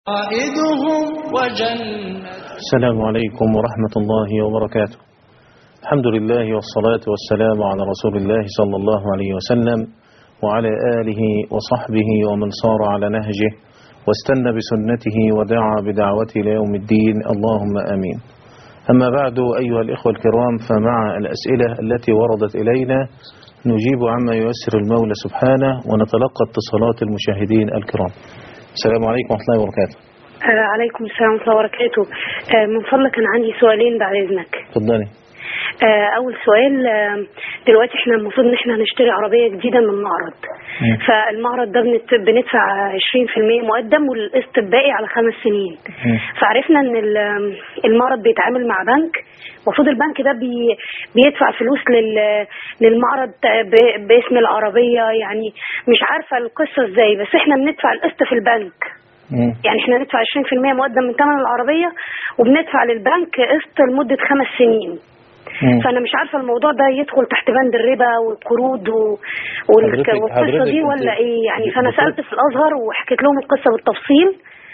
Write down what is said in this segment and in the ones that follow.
قائدهم وجنة السلام عليكم ورحمة الله وبركاته الحمد لله والصلاة والسلام على رسول الله صلى الله عليه وسلم وعلى آله وصحبه ومن صار على نهجه واستنى بسنته ودعا بدعوته ليوم الدين اللهم آمين أما بعد أيها الإخوة الكرام فمع الأسئلة التي وردت إلينا نجيب عما ييسر المولى سبحانه ونتلقى اتصالات المشاهدين الكرام السلام عليكم ورحمة الله وبركاته آه عليكم السلام ورحمة الله وبركاته آه من فضلك كان عندي سؤالين بعد إذنك اتفضلي آه أول سؤال آه دلوقتي احنا المفروض إن احنا هنشتري عربية جديدة من معرض مم. فالمعرض ده بنت- بندفع 20% مقدم والقسط الباقي على خمس سنين مم. فعرفنا إن ال- المعرض بيتعامل مع بنك المفروض البنك ده بي بيدفع فلوس لل للمعرض ب- باسم العربية يعني مش عارفة القصة ازاي بس احنا بندفع القسط في البنك مم. يعني احنا ندفع 20% مقدم من ثمن العربية وبندفع للبنك قسط لمدة خمس سنين مم. فأنا مش عارفة الموضوع ده يدخل تحت بند الربا والقروض و... والك... حضرتك- والقصة حضرتك دي انت- ولا ايه يعني فأنا بتقول- سألت في الأزهر وحكيت لهم القصة بالتفصيل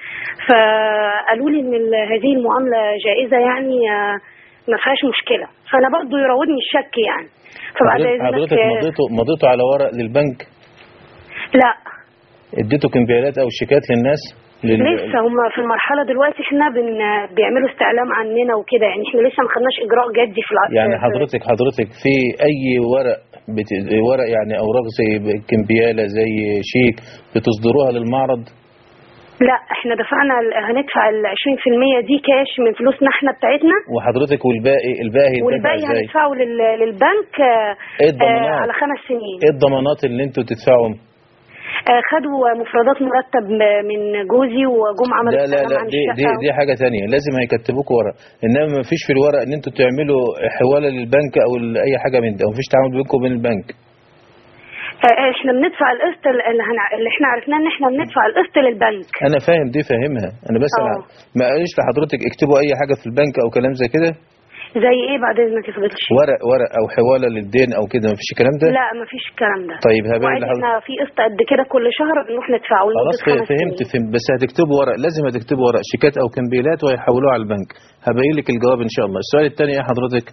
فقالوا لي ان ال- هذه المعاملة جائزة يعني آه، ما فيهاش مشكلة فأنا برضو يراودني الشك يعني فبعد حضرتك إذنك حضرتك آه، مضيته مضيته على ورق للبنك لا اديته كمبيالات او شيكات للناس لل... لسه هم في المرحلة دلوقتي احنا بن... بيعملوا استعلام عننا وكده يعني احنا لسه ما خدناش إجراء جدي في الع... يعني في- حضرتك حضرتك في اي ورق بت... ورق يعني اوراق زي كمبياله زي شيك بتصدروها للمعرض لا احنا دفعنا ال- هندفع ال 20% دي كاش من فلوسنا احنا بتاعتنا وحضرتك والباقي الباقي هيدفع والباقي ازاي هندفعه لل... للبنك آه، ايه الضمانات؟ آه، على خمس سنين ايه الضمانات اللي انتوا تدفعهم آه، خدوا مفردات مرتب من جوزي وجم عملوا لا لا استعلام لا عن دي دي الشقة. دي حاجه تانية لازم هيكتبوكوا ورق انما ما فيش في الورق ان انتوا تعملوا حواله للبنك او ل- اي حاجه من ده ما فيش تعامل بينكم وبين البنك آه، احنا بندفع القسط اللي, هنع... اللي احنا عرفناه ان احنا بندفع القسط للبنك انا فاهم دي فاهمها انا بسال اه. عن- ما قالش لحضرتك اكتبوا اي حاجه في البنك او كلام زي كده زي ايه بعد اذنك يا فضيلة الشيخ ورق ورق او حواله للدين او كده ما فيش الكلام ده لا مفيش الكلام ده طيب هبين وعادي لحضرتك احنا في قسط قد كده كل شهر بنروح ندفعه لمدة خلاص خمس فهمت سنين. فهمت بس هتكتبوا ورق لازم هتكتبوا ورق شيكات او كمبيلات وهيحولوها على البنك هبين لك الجواب ان شاء الله السؤال الثاني ايه حضرتك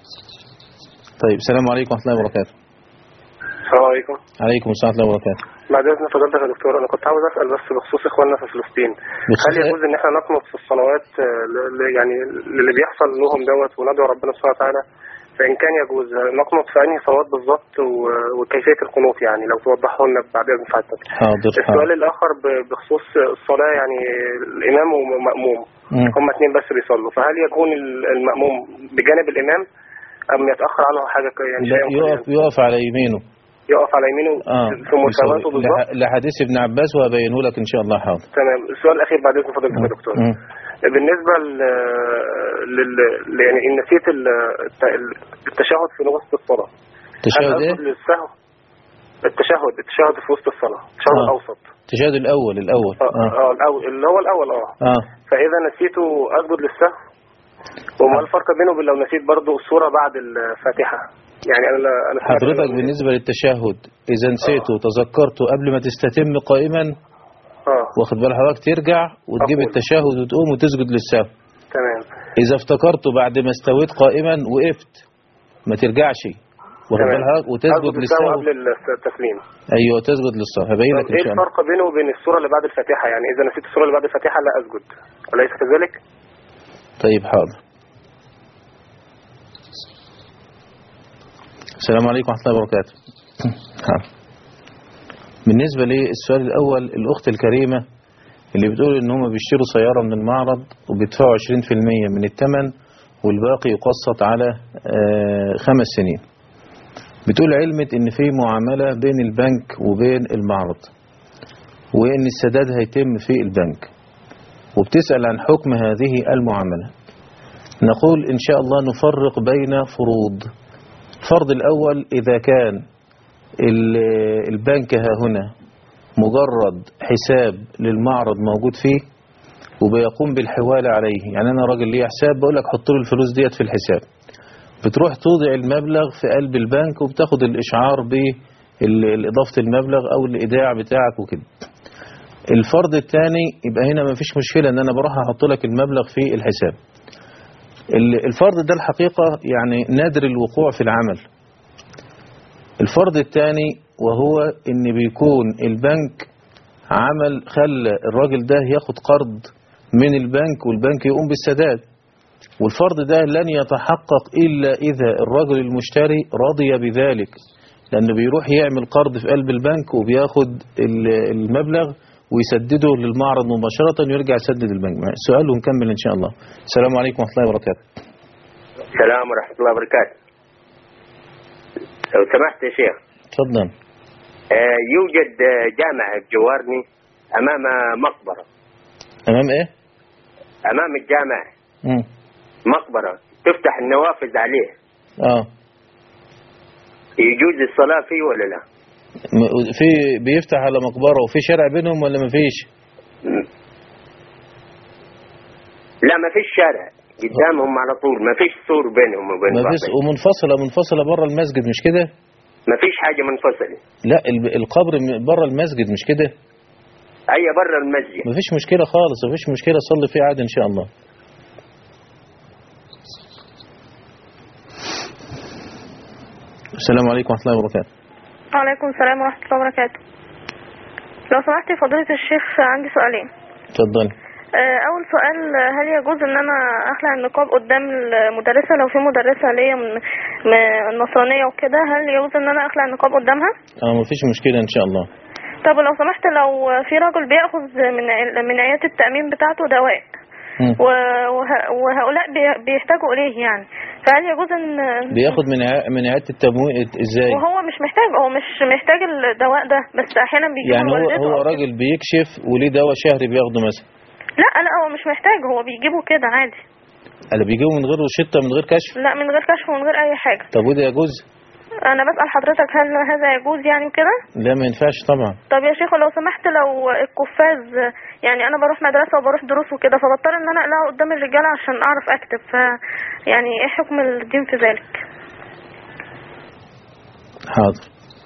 طيب السلام عليكم ورحمه الله وبركاته السلام عليكم عليكم السلام ورحمه الله وبركاته بعد اذن فضيلتك يا دكتور انا كنت عاوز اسال بس بخصوص اخواننا في فلسطين بخصوص هل يجوز ان احنا نقنط في الصلوات آه، ل- ل- يعني اللي بيحصل لهم دوت وندعو ربنا سبحانه وتعالى فان كان يجوز آه، نقنط في انهي صلوات بالظبط و- وكيفيه القنوط يعني لو توضحه لنا بعد اذن فضيلتك حاضر السؤال حاضر الاخر ب- بخصوص الصلاه يعني الامام ومأموم مم. هم اثنين بس بيصلوا فهل يكون ال- المأموم بجانب الامام ام يتاخر عنه حاجه ك- يعني لا شيئا يقف قليلا؟ يقف على يمينه يقف على يمينه اه في مساواته يسوي. بالظبط لح- لحديث ابن عباس وهبينه لك ان شاء الله حاضر تمام السؤال الاخير بعد اذن فضيلتك يا دكتور مم. بالنسبه ل... لل... ل- يعني ان نسيت ال... الت- التشهد في وسط الصلاه هل التشهد اسجد ايه للسهو التشهد التشهد في وسط الصلاه التشهد آه. الاوسط التشهد الاول الاول اه, اه آه. الأول اللي هو الاول اه اه فاذا نسيته اسجد للسهو وما الفرق بينه وبين لو نسيت برضه السوره بعد الفاتحه يعني انا انا سمعت حضرتك إنه- بالنسبه للتشهد اذا نسيته وتذكرته قبل ما تستتم قائما اه واخد بال حضرتك ترجع وتجيب أقول. التشهد وتقوم وتسجد للسهو تمام اذا افتكرته بعد ما استويت قائما وقفت ما ترجعش واخد تمام. بال حضرتك وتسجد اسجد للسهو للسهو قبل التسليم ايوه تسجد للسهو هبين طب لك ان ايه شاء الله الفرق بينه وبين السوره اللي بعد الفاتحه يعني اذا نسيت السوره اللي بعد الفاتحه لا اسجد اليس كذلك طيب حاضر السلام عليكم ورحمة الله وبركاته حاضر. بالنسبة للسؤال الأول الأخت الكريمة اللي بتقول إن هم بيشتروا سيارة من المعرض وبيدفعوا 20% من الثمن والباقي يقسط على آه، خمس سنين بتقول علمت إن في معاملة بين البنك وبين المعرض وإن السداد هيتم في البنك وبتسأل عن حكم هذه المعاملة نقول إن شاء الله نفرق بين فروض الفرض الأول إذا كان ال- البنك ها هنا مجرد حساب للمعرض موجود فيه وبيقوم بالحوالة عليه يعني أنا راجل ليه حساب بقول لك حط له الفلوس ديت في الحساب بتروح توضع المبلغ في قلب البنك وبتاخد الإشعار بإضافة المبلغ أو الإيداع بتاعك وكده الفرض الثاني يبقى هنا ما فيش مشكلة ان انا بروح احط لك المبلغ في الحساب ال- الفرض ده الحقيقة يعني نادر الوقوع في العمل الفرض الثاني وهو ان بيكون البنك عمل خلى الراجل ده ياخد قرض من البنك والبنك يقوم بالسداد والفرض ده لن يتحقق إلا إذا الرجل المشتري رضي بذلك لأنه بيروح يعمل قرض في قلب البنك وبياخد ال- المبلغ ويسدده للمعرض مباشرة ويرجع يسدد البنك السؤال ونكمل إن شاء الله السلام عليكم ورحمة الله وبركاته السلام ورحمة الله وبركاته لو سمحت يا شيخ اتفضل آه، يوجد آه، جامع جوارني أمام مقبرة تمام إيه؟ أمام الجامع مم. مقبرة تفتح النوافذ عليه اه يجوز الصلاة فيه ولا لا م- في بيفتح على مقبرة وفي شارع بينهم ولا مفيش؟ م- لا ما فيش شارع قدامهم على طول ما فيش سور بينهم وبين بعض مفيش ومنفصلة منفصلة بره المسجد مش كده؟ ما فيش حاجة منفصلة لا الب- القبر م- بره المسجد مش كده؟ هي برا المسجد مفيش مشكلة خالص مفيش مشكلة صلي فيه عادي إن شاء الله السلام عليكم ورحمة الله وبركاته وعليكم السلام ورحمة الله وبركاته لو سمحت يا فضيلة الشيخ عندي سؤالين اتفضل آه، أول سؤال آه، هل يجوز إن أنا أخلع النقاب قدام المدرسة لو في مدرسة ليا من من نصرانية وكده هل يجوز إن أنا أخلع النقاب قدامها؟ اه مفيش مشكلة إن شاء الله طب لو سمحت لو في راجل بياخذ من ع- من عيادة التأمين بتاعته دواء مم. و- وه- وهؤلاء بي- بيحتاجوا إليه يعني فهل يجوز إن بياخد من ع- من عيادة التموين ازاي؟ وهو مش محتاج هو مش محتاج الدواء ده بس أحيانا بيجيبه يعني هو لوالدته هو أو كده. راجل بيكشف وليه دواء شهري بياخده مثلا لا لا هو مش محتاج هو بيجيبه كده عادي اللي بيجيبه من غير روشتة من غير كشف لا من غير كشف ومن غير اي حاجه طب وده يجوز؟ انا بسال حضرتك هل هذا يجوز يعني وكده لا ما ينفعش طبعا طب يا شيخ لو سمحت لو القفاز يعني انا بروح مدرسه وبروح دروس وكده فبضطر ان انا اقلعه قدام الرجاله عشان اعرف اكتب ف يعني ايه حكم الدين في ذلك حاضر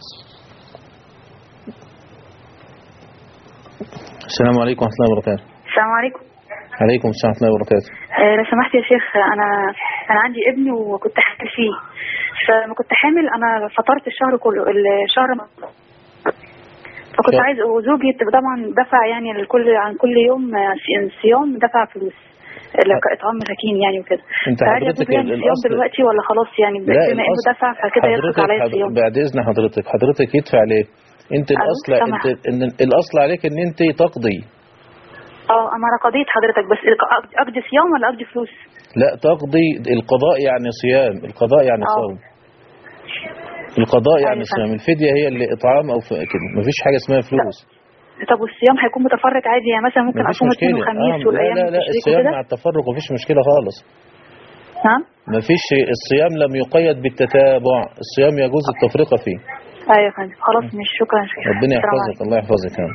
السلام عليكم ورحمة الله وبركاته السلام عليكم عليكم السلام ورحمة الله وبركاته آه، لو سمحت يا شيخ انا انا عندي ابني وكنت حامل فيه فلما كنت حامل انا فطرت الشهر كله الشهر ما فكنت شهر. عايز وزوجي طبعا دفع يعني الكل عن كل يوم آه، صي- صيام دفع فلوس اللي كاطعام مساكين يعني وكده انت فهل حضرتك يجوز يعني الصيام الأصل- دلوقتي ولا خلاص يعني لا بما انه الأصل دفع فكده يسقط حضرتك عليا حض- الصيام بعد إذن حضرتك حضرتك يدفع ليه؟ انت ألو، الأصل سامع. انت ان الأصل عليك ان انت تقضي اه انا قضيت حضرتك بس أقضي- اقضي صيام ولا اقضي فلوس لا تقضي القضاء يعني صيام القضاء يعني آه. صوم القضاء يعني أيوة. صيام الفدية هي اللي إطعام أو ف- كده مفيش حاجة اسمها فلوس طب والصيام هيكون متفرق عادي يعني مثلا ممكن مفيش اصوم اثنين مشكلة وخميس آه لا والايام لا لا التشريق الصيام وكده مع التفرق مفيش مشكلة خالص نعم مفيش الصيام لم يقيد بالتتابع الصيام يجوز التفرقة فيه ايوه يا فندم خلاص مش شكرا يا شيخ ربنا السلام يحفظك الله يحفظك يا رب.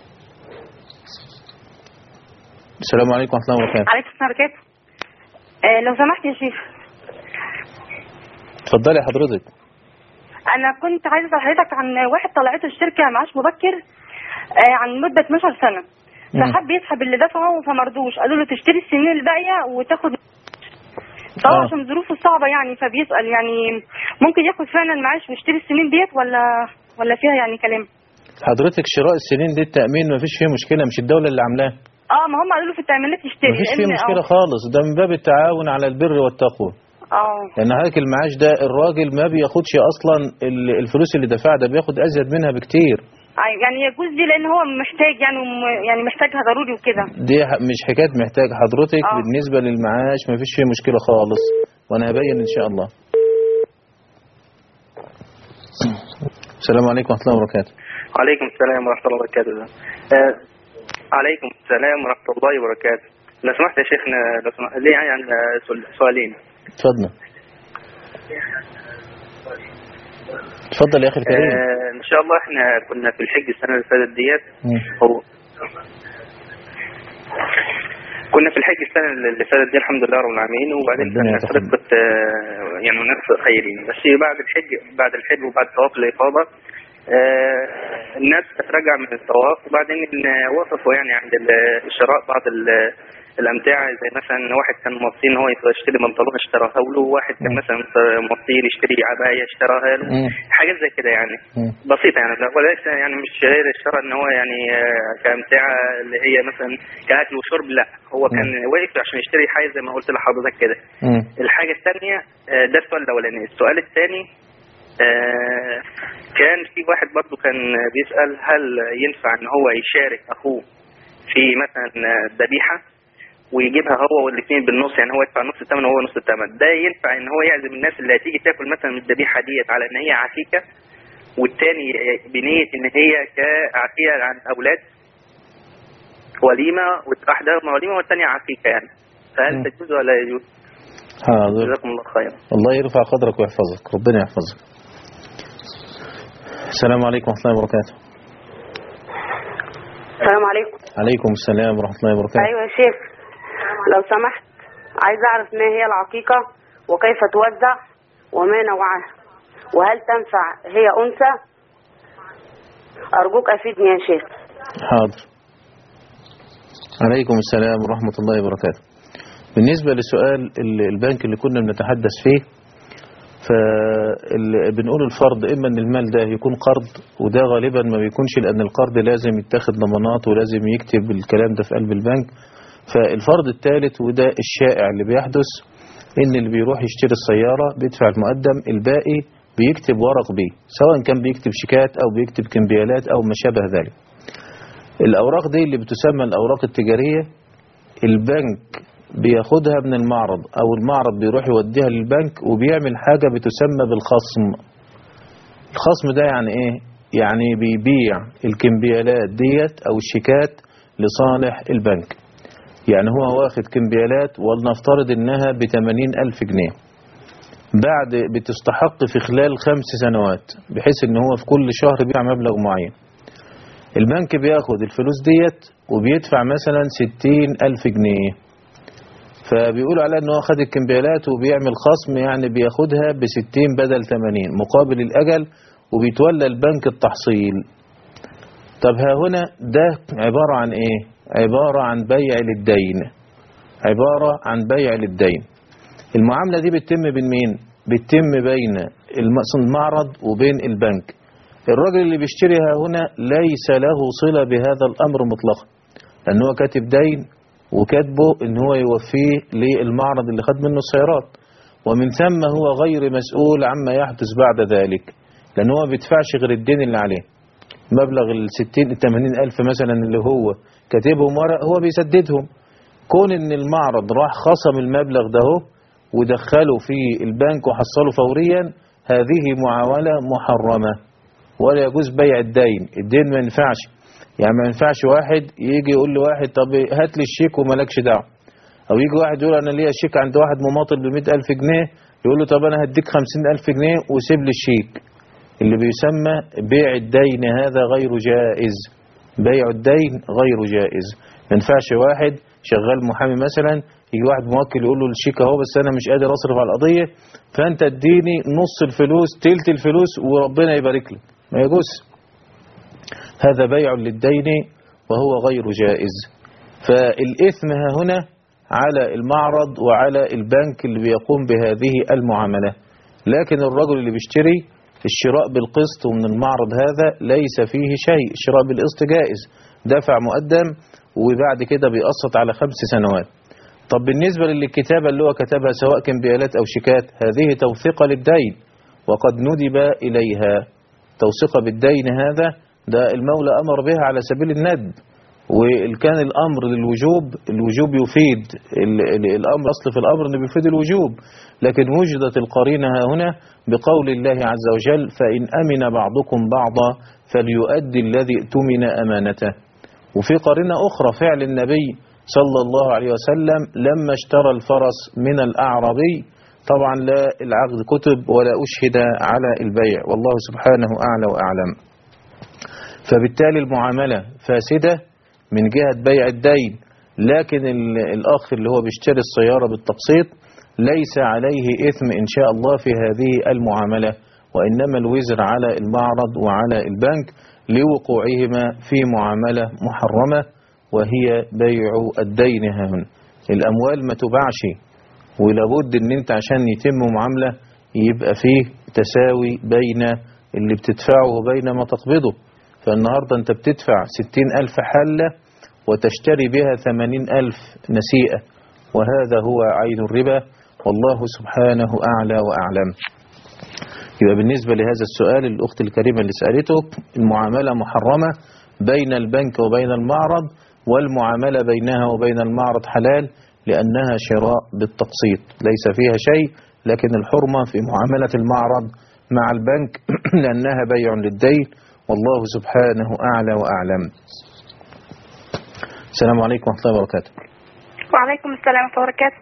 السلام عليكم ورحمة الله وبركاته عليكم السلام وبركاته آه لو سمحت يا شيخ اتفضلي حضرتك انا كنت عايزه اسال حضرتك عن واحد طلعته الشركه معاش مبكر آه عن مده 12 سنه مم. فحب يسحب اللي دفعه فمرضوش قالوا له تشتري السنين الباقيه وتاخد فهو آه. عشان ظروفه صعبه يعني فبيسال يعني ممكن ياخد فعلا المعاش ويشتري السنين ديت ولا ولا فيها يعني كلام حضرتك شراء السنين دي التأمين مفيش فيه مشكلة مش الدولة اللي عاملاه اه ما هم قالوا له في التأمينات يشتري مفيش لأن- فيه مشكلة آه. خالص ده من باب التعاون على البر والتقوى اه لأن حضرتك المعاش ده الراجل ما بياخدش أصلا ال- الفلوس اللي دفعها ده بياخد أزيد منها بكتير أيوة، يعني يجوز دي لان هو محتاج يعني وم- يعني محتاجها ضروري وكده دي ح- مش حكاية محتاج حضرتك آه. بالنسبة للمعاش مفيش فيه مشكلة خالص وأنا هبين إن شاء الله السلام عليكم ورحمة الله وبركاته عليكم السلام ورحمة الله وبركاته آه عليكم السلام ورحمة الله وبركاته لو سمحت يا شيخنا لو سمحت لي يعني عن سؤال- سؤالين اتفضل اتفضل يا أخي الكريم آه إن شاء الله إحنا كنا في الحج السنة اللي فاتت ديت مم. هو كنا في الحج السنة اللي فاتت دي الحمد لله رب العالمين وبعدين ربنا كنا يتقبل. سرقت آه، يعني ناس خيرين بس بعد الحج بعد الحج وبعد طواف الإفاضة آه، الناس هترجع من الطواف وبعدين إن وقفوا يعني عند ال- الشراء بعض ال- الأمتعة زي مثلا واحد كان موصي إن هو يشتري بنطلون اشتراها له وواحد كان مثلا موصي يشتري عباية اشتراها له مم. حاجات زي كده يعني مم. بسيطة يعني لا- وليس يعني مش غير الشراء ان هو يعني آه، كأمتعة اللي هي مثلا كأكل وشرب لا هو كان واقف عشان يشتري حاجة زي ما قلت لحضرتك كده مم. الحاجة الثانية آه، ده السؤال الأولاني السؤال الثاني آه، كان في واحد برضو كان بيسأل هل ينفع ان هو يشارك أخوه في مثلا آه، ذبيحة ويجيبها هو والاثنين بالنص يعني هو يدفع نص الثمن وهو نص الثمن ده ينفع ان هو يعزم الناس اللي هتيجي تاكل مثلا من الذبيحه ديت على ان هي عكيكه والتاني بنيه ان هي كعكيه عن اولاد وليمه واحداهما وليمه والثانيه عكيكه يعني فهل مم. تجوز ولا يجوز؟ حاضر جزاكم الله خيرا الله يرفع قدرك ويحفظك ربنا يحفظك السلام عليكم ورحمة الله وبركاته السلام عليكم عليكم السلام ورحمة الله وبركاته ايوه يا شيخ لو سمحت عايز اعرف ما هي العقيقه وكيف توزع وما نوعها وهل تنفع هي انثى ارجوك افيدني يا شيخ حاضر عليكم السلام ورحمة الله وبركاته بالنسبة لسؤال ال- البنك اللي كنا بنتحدث فيه فبنقول الفرض إما أن المال ده يكون قرض وده غالبا ما بيكونش لأن القرض لازم يتاخد ضمانات ولازم يكتب الكلام ده في قلب البنك فالفرض الثالث وده الشائع اللي بيحدث إن اللي بيروح يشتري السيارة بيدفع المقدم الباقي بيكتب ورق بيه سواء كان بيكتب شيكات أو بيكتب كمبيالات أو ما شابه ذلك الأوراق دي اللي بتسمى الأوراق التجارية البنك بياخدها من المعرض أو المعرض بيروح يوديها للبنك وبيعمل حاجة بتسمى بالخصم الخصم ده يعني إيه؟ يعني بيبيع الكمبيالات ديت أو الشيكات لصالح البنك يعني هو واخد كمبيالات ولنفترض إنها بتمانين ألف جنيه بعد بتستحق في خلال خمس سنوات بحيث إن هو في كل شهر بيع مبلغ معين البنك بياخد الفلوس ديت وبيدفع مثلا ستين ألف جنيه فبيقولوا على ان هو خد الكمبيالات وبيعمل خصم يعني بياخدها بستين بدل تمانين مقابل الأجل وبيتولى البنك التحصيل طب ها هنا ده عبارة عن ايه عبارة عن بيع للدين عبارة عن بيع للدين المعاملة دي بتتم بين مين بتتم بين الم- المعرض وبين البنك الراجل اللي بيشتريها هنا ليس له صلة بهذا الأمر مطلقا لأن هو كاتب دين وكاتبه ان هو يوفيه للمعرض اللي خد منه السيارات ومن ثم هو غير مسؤول عما يحدث بعد ذلك لأن هو ما بيدفعش غير الدين اللي عليه مبلغ ال 60 ال 80 ألف مثلا اللي هو كاتبهم ورق هو بيسددهم كون ان المعرض راح خصم المبلغ ده هو ودخله في البنك وحصله فوريا هذه معاملة محرمة ولا يجوز بيع الدين الدين ما ينفعش يعني ما ينفعش واحد يجي يقول لواحد طب هات لي الشيك ومالكش دعوه او يجي واحد يقول انا ليا شيك عند واحد مماطل ب ألف جنيه يقول له طب انا هديك خمسين ألف جنيه وسيب لي الشيك اللي بيسمى بيع الدين هذا غير جائز بيع الدين غير جائز ما ينفعش واحد شغال محامي مثلا يجي واحد موكل يقول له الشيك اهو بس انا مش قادر اصرف على القضيه فانت اديني نص الفلوس تلت الفلوس وربنا يبارك لك ما يجوز هذا بيع للدين وهو غير جائز فالإثم ها هنا على المعرض وعلى البنك اللي بيقوم بهذه المعاملة لكن الرجل اللي بيشتري الشراء بالقسط ومن المعرض هذا ليس فيه شيء الشراء بالقسط جائز دفع مقدم وبعد كده بيقسط على خمس سنوات طب بالنسبة للكتابة اللي هو كتبها سواء كمبيالات أو شيكات هذه توثيقة للدين وقد ندب إليها توثيقة بالدين هذا ده المولى أمر بها على سبيل الندب وإن كان الأمر للوجوب الوجوب يفيد ال- ال- الأمر أصل في الأمر أنه بيفيد الوجوب لكن وجدت القرينة ها هنا بقول الله عز وجل فإن أمن بعضكم بعضا فليؤدي الذي اؤتمن أمانته وفي قرينة أخرى فعل النبي صلى الله عليه وسلم لما اشترى الفرس من الأعرابي طبعا لا العقد كتب ولا أشهد على البيع والله سبحانه أعلى وأعلم فبالتالي المعاملة فاسدة من جهة بيع الدين لكن ال- الأخ اللي هو بيشتري السيارة بالتقسيط ليس عليه إثم إن شاء الله في هذه المعاملة وإنما الوزر على المعرض وعلى البنك لوقوعهما في معاملة محرمة وهي بيع الدين هنا الأموال ما تباعش ولابد ان انت عشان يتم معاملة يبقى فيه تساوي بين اللي بتدفعه وبين ما تقبضه فالنهاردة انت بتدفع ستين ألف حلة وتشتري بها ثمانين ألف نسيئة وهذا هو عين الربا والله سبحانه أعلى وأعلم يبقى بالنسبة لهذا السؤال الأخت الكريمة اللي سألته المعاملة محرمة بين البنك وبين المعرض والمعاملة بينها وبين المعرض حلال لأنها شراء بالتقسيط ليس فيها شيء لكن الحرمة في معاملة المعرض مع البنك لأنها بيع للدين والله سبحانه أعلى وأعلم السلام عليكم ورحمة الله وبركاته وعليكم السلام ورحمة الله وبركاته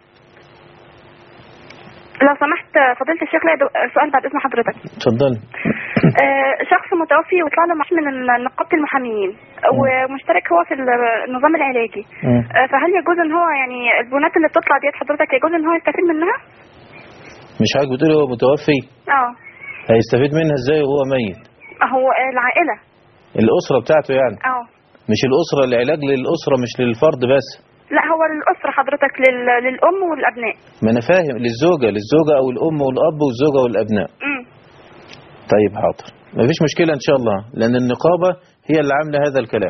لو سمحت فضيلة الشيخ ليا دو- سؤال بعد إذن حضرتك اتفضل آه، شخص متوفي وطلع له معاش من نقابة المحامين ومشترك هو في النظام العلاجي آه، فهل يجوز ان هو يعني البنات اللي بتطلع ديت حضرتك يجوز ان هو يستفيد منها؟ مش حضرتك بتقولي هو متوفي اه هيستفيد منها ازاي وهو ميت هو العائلة الأسرة بتاعته يعني اه مش الأسرة العلاج للأسرة مش للفرد بس لا هو للأسرة حضرتك لل... للأم والأبناء ما أنا فاهم للزوجة للزوجة أو الأم والأب والزوجة والأبناء امم طيب حاضر مفيش مشكلة إن شاء الله لأن النقابة هي اللي عاملة هذا الكلام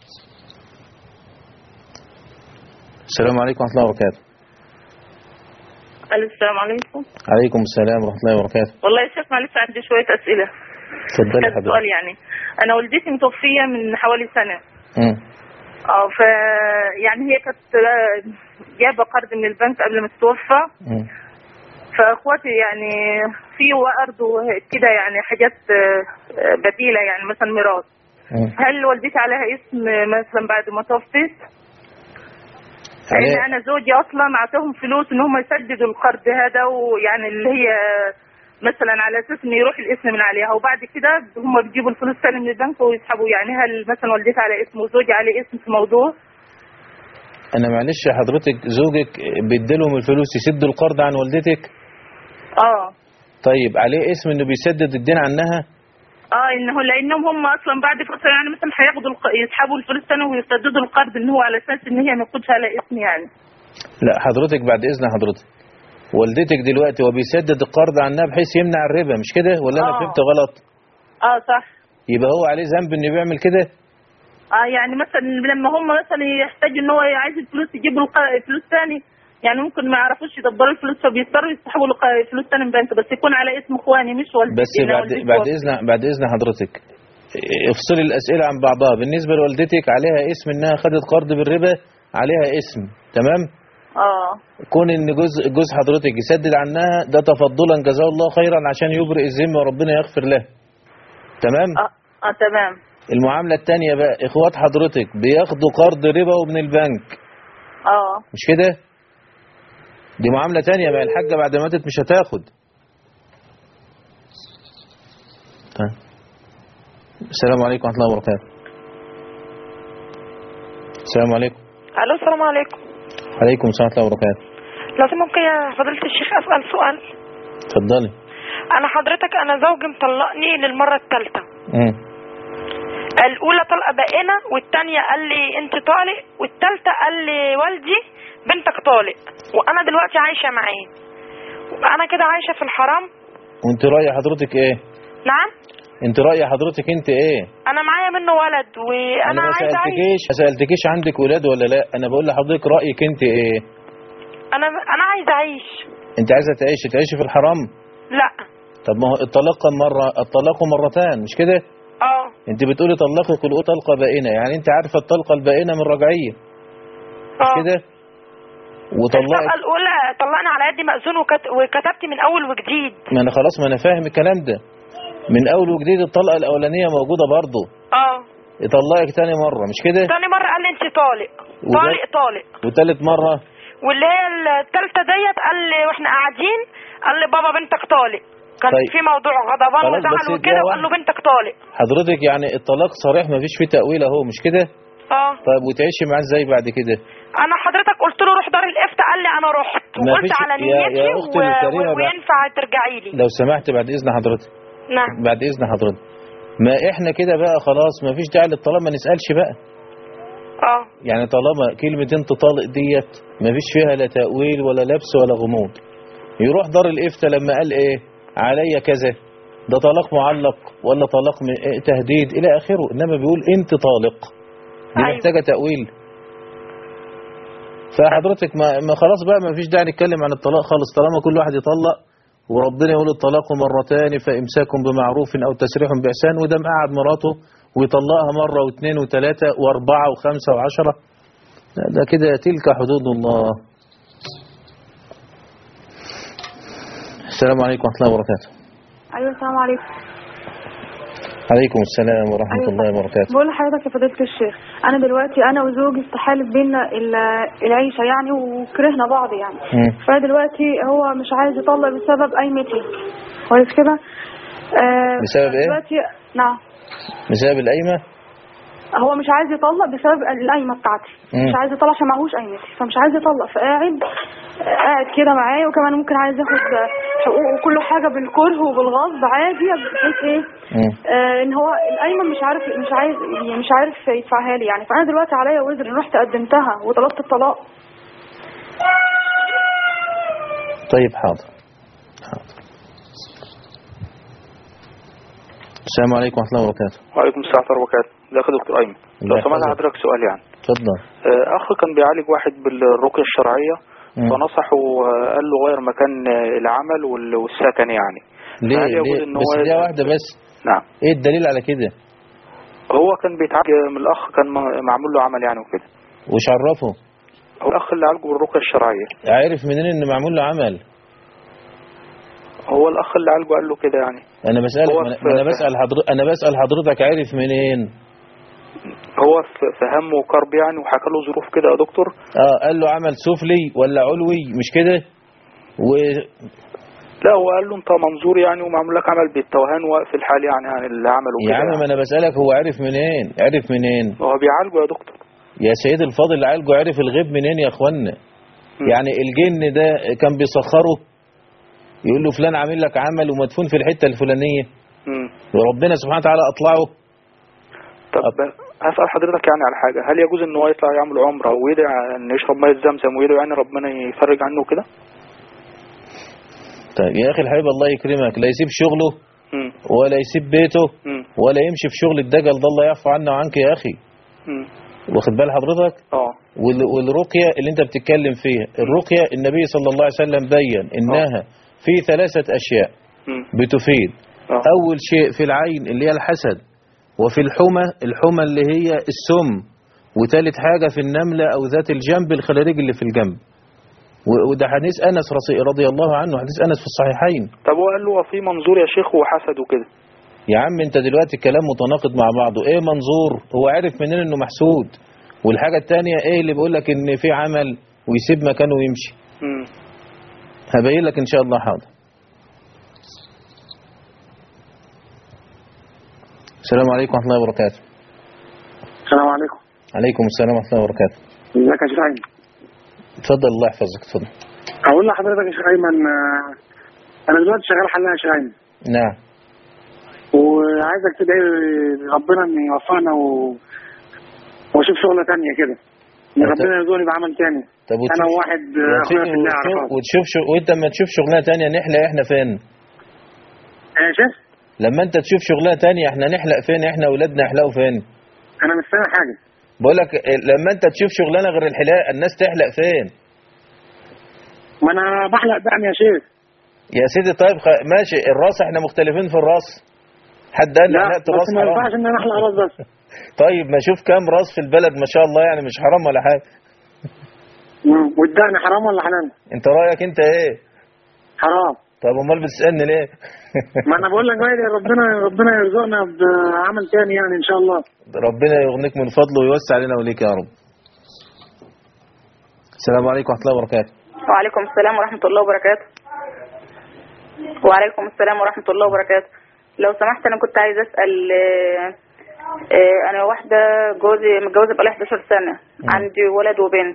السلام عليكم ورحمة الله وبركاته الو السلام عليكم عليكم السلام ورحمة الله وبركاته والله يا شيخ معلش عندي شويه اسئله اتفضلي كذا حضرتك سؤال يعني انا والدتي متوفيه من حوالي سنه مم. اه ف يعني هي كانت آه، جايبه قرض من البنك قبل ما تتوفى مم. فاخواتي يعني في ارض وكده يعني حاجات آه، آه، بديله يعني مثلا ميراث مم. هل والدتي عليها اسم مثلا بعد ما توفت؟ لان عليها- انا زوجي اصلا اعطاهم فلوس ان هم يسددوا القرض هذا ويعني اللي هي مثلا على اساس انه يروح الاسم من عليها وبعد كده هم بيجيبوا الفلوس تاني من البنك ويسحبوا يعني هل مثلا والدتي على اسم وزوجي عليه اسم في موضوع؟ أنا معلش حضرتك زوجك بيديلهم الفلوس يسد القرض عن والدتك اه طيب عليه اسم إنه بيسدد الدين عنها اه انه لانهم هم اصلا بعد فتره يعني مثلا هياخدوا الق... يسحبوا الفلوس تاني ويسددوا القرض ان هو على اساس ان هي ما تكونش على اسم يعني لا حضرتك بعد إذن حضرتك والدتك دلوقتي هو بيسدد القرض عنها بحيث يمنع الربا مش كده ولا أنا آه. فهمت غلط اه صح يبقى هو عليه ذنب إنه بيعمل كده اه يعني مثلا لما هم مثلا يحتاجوا ان هو عايز الفلوس يجيبوا الق- فلوس تاني يعني ممكن ما يعرفوش يدبروا الفلوس فبيضطروا يسحبوا الق- فلوس تاني من البنك بس يكون على اسم اخواني مش والدتي بس لأن بعد والدتي بعد توفت. اذن بعد اذن حضرتك افصلي الاسئله عن بعضها بالنسبه لوالدتك عليها اسم انها خدت قرض بالربا عليها اسم تمام اه كون ان جوز جوز حضرتك يسدد عنها ده تفضلا جزاه الله خيرا عشان يبرئ الذمه وربنا يغفر له تمام اه اه تمام المعامله الثانيه بقى اخوات حضرتك بياخدوا قرض ربا ومن البنك اه مش كده دي معامله ثانيه بقى الحاجه بعد ما ماتت مش هتاخد طيب. السلام عليكم ورحمه الله وبركاته السلام عليكم الو السلام عليكم عليكم السلام ورحمه الله وبركاته لو ممكن يا فضيلة الشيخ اسأل سؤال اتفضلي انا حضرتك انا زوجي مطلقني للمرة الثالثة مم. الاولى طلقة بائنة والتانية قال لي انت طالق والتالتة قال لي والدي بنتك طالق وانا دلوقتي عايشة معاه انا كده عايشة في الحرام وانت راي حضرتك ايه نعم انت راي حضرتك انت ايه انا معايا منه ولد انا وانا ما عايزة اعيش سالتكيش ما سالتكيش عندك ولاد ولا لا انا بقول لحضرتك رايك انت ايه انا انا عايزة اعيش انت عايزه تعيشي تعيشي في الحرام لا طب ما هو الطلاق كم مره الطلاق مرتان مش كده اه انت بتقولي طلقك الأولى طلقه بائنه يعني انت عارفه الطلقه البائنه من رجعيه مش اه كده الطلقة وطلقت الاولى طلقني على يد مأذون وكت... وكتبت من اول وجديد ما انا خلاص ما انا فاهم الكلام ده من اول وجديد الطلقه الاولانيه موجوده برضه اه يطلقك تاني مره مش كده تاني مرة قال لي انت طالق وده- طالق طالق وتالت مره واللي هي التالتة ديت قال لي واحنا قاعدين قال لي بابا بنتك طالق كان طيب. في موضوع غضبان خلاص بس وزعل دقيقة وكده وقال له واحدة. بنتك طالق حضرتك يعني الطلاق صريح ما فيش فيه تأويل اهو مش كده اه طيب وتعيشي معاه ازاي بعد كده انا حضرتك قلت له روح دار الافتاء قال لي انا رحت ما وقلت فيش- على يا- يا نيتي أختي و... الكريمة و... بقى. وينفع ترجعي لي لو سمحت بعد اذن حضرتك نعم بعد اذن حضرتك ما احنا كده بقى خلاص ما فيش داعي للطلاق ما نسألش بقى اه يعني طالما كلمة انت طالق ديت ما فيش فيها لا تأويل ولا لبس ولا غموض يروح دار الإفتاء لما قال ايه عليا كذا ده طلاق معلق ولا طلاق م- إيه تهديد إلى آخره إنما بيقول انت طالق دي أيوة. محتاجة تأويل فحضرتك ما, ما خلاص بقى ما فيش داعي نتكلم عن الطلاق خالص طالما كل واحد يطلق وربنا يقول الطلاق مرتان فإمساك بمعروف أو تسريح بإحسان وده مقعد مراته ويطلقها مرة واثنين وثلاثة وأربعة وخمسة وعشرة لا ده كده تلك حدود الله السلام عليكم ورحمة الله وبركاته ايوه السلام عليكم عليكم السلام ورحمة الله وبركاته بقول لحضرتك يا فضيلة الشيخ انا دلوقتي انا وزوجي استحالت بينا ال- العيشة يعني وكرهنا بعض يعني مم. فدلوقتي هو مش عايز يطلق بسبب قايمتي كويس كده آه بسبب إيه؟ دلوقتي نعم بسبب القايمة هو مش عايز يطلق بسبب القايمة بتاعتي مم. مش عايز يطلق عشان معهوش قايمتي فمش عايز يطلق فقاعد قاعد كده معايا وكمان ممكن عايز ياخد حقوقه وكل حاجة بالكره وبالغصب عادي بحيث ايه مم. آه ان هو القايمه مش عارف مش عايز يعني مش عارف يدفعها لي يعني فانا دلوقتي عليا وزر إن رحت قدمتها وطلبت الطلاق طيب حاضر حاضر السلام عليكم ورحمة الله وبركاته وعليكم السلام ورحمة الله وبركاته ازيك يا دكتور أيمن الله لو سمحت يحفظك. حضرتك سؤال يعني اتفضل آه، أخ كان بيعالج واحد بالرقية الشرعية مم. فنصحه آه، قال له غير مكان آه، العمل وال- والسكن يعني ليه فهل يجوز ليه إن بس هو دي واحدة بس نعم ايه الدليل على كده هو كان بيتعالج من الأخ كان م- معمول له عمل يعني وكده وش عرفه هو الأخ اللي عالجه بالرقية الشرعية عارف منين ان معمول له عمل هو الأخ اللي عالجه قال له كده يعني انا بسألك هو ما أنا- في- ما انا بسأل حضرتك انا بسأل حضرتك عارف منين هو في في هم وكرب يعني وحكى له ظروف كده يا دكتور اه قال له عمل سفلي ولا علوي مش كده و... لا هو قال له انت منظور يعني ومعمول لك عمل بالتوهان وقف الحال يعني عن اللي عمله يا كده عم ما انا بسألك هو عارف منين عارف منين هو بيعالجه يا دكتور يا سيد الفاضل اللي عالجه عارف الغيب منين يا اخوانا يعني الجن ده كان بيسخره يقول له فلان عامل لك عمل ومدفون في الحتة الفلانية مم. وربنا سبحانه وتعالى اطلعه طب هسأل حضرتك يعني على حاجة هل يجوز ان هو يطلع يعمل عمرة ويدعي ان يشرب مية زمزم ويدعي يعني ربنا يفرج عنه كده طيب يا اخي الحبيب الله يكرمك لا يسيب شغله مم. ولا يسيب بيته مم. ولا يمشي في شغل الدجل ده الله يعفو عنا وعنك يا اخي مم. واخد بال حضرتك اه وال- والرقية اللي انت بتتكلم فيها الرقية النبي صلى الله عليه وسلم بين انها في ثلاثة اشياء مم. بتفيد آه. اول شيء في العين اللي هي الحسد وفي الحمى الحمى اللي هي السم وثالث حاجة في النملة او ذات الجنب الخلاريج اللي في الجنب و- وده حديث انس رضي- رضي الله عنه حديث انس في الصحيحين طب هو قال له هو في منظور يا شيخ وحسد وكده يا عم انت دلوقتي الكلام متناقض مع بعضه ايه منظور هو عارف منين انه محسود والحاجة التانية ايه اللي بيقول لك ان في عمل ويسيب مكانه ويمشي مم. هبين لك ان شاء الله حاضر السلام عليكم ورحمة الله وبركاته السلام عليكم عليكم السلام ورحمة الله وبركاته ازيك يا شيخ ايمن اتفضل الله يحفظك اتفضل اقول لحضرتك يا شيخ ايمن آه، انا دلوقتي شغال حلاق يا شيخ ايمن نعم وعايزك تدعي ربنا ان يوفقنا و... واشوف شغله تانية كده ان طب- ربنا يرزقني بعمل تاني طب وتشوف- انا وواحد آه، يا اخويا سيدي في الله وتشوف, اعرفه وتشوف شو... وانت لما تشوف شغلانة تانية نحلق احنا فين يا شيخ لما انت تشوف شغلانة تانية احنا نحلق فين احنا اولادنا يحلقوا فين انا مش فاهم حاجه بقول لك لما انت تشوف شغلانة غير الحلاق الناس تحلق فين ما انا بحلق دقن يا شيخ يا سيدي طيب خ... ماشي الراس احنا مختلفين في الراس حد قال لي لا حلقت بس راس ما حرام ينفعش ان انا احلق راس بس طيب ما شوف كام راس في البلد ما شاء الله يعني مش حرام ولا حاجة مم. والدقن حرام ولا حلال انت رأيك انت ايه حرام طب امال بتسألني ليه ما انا بقول لك بقى يا ربنا ربنا يرزقنا بعمل تاني يعني ان شاء الله ربنا يغنيك من فضله ويوسع علينا وليك يا رب السلام عليكم ورحمة الله وبركاته وعليكم السلام ورحمة الله وبركاته وعليكم السلام ورحمة الله وبركاته لو سمحت أنا كنت عايزة أسأل آه، آه، أنا واحدة جوزي متجوزة بقالي 11 سنة عندي ولد وبنت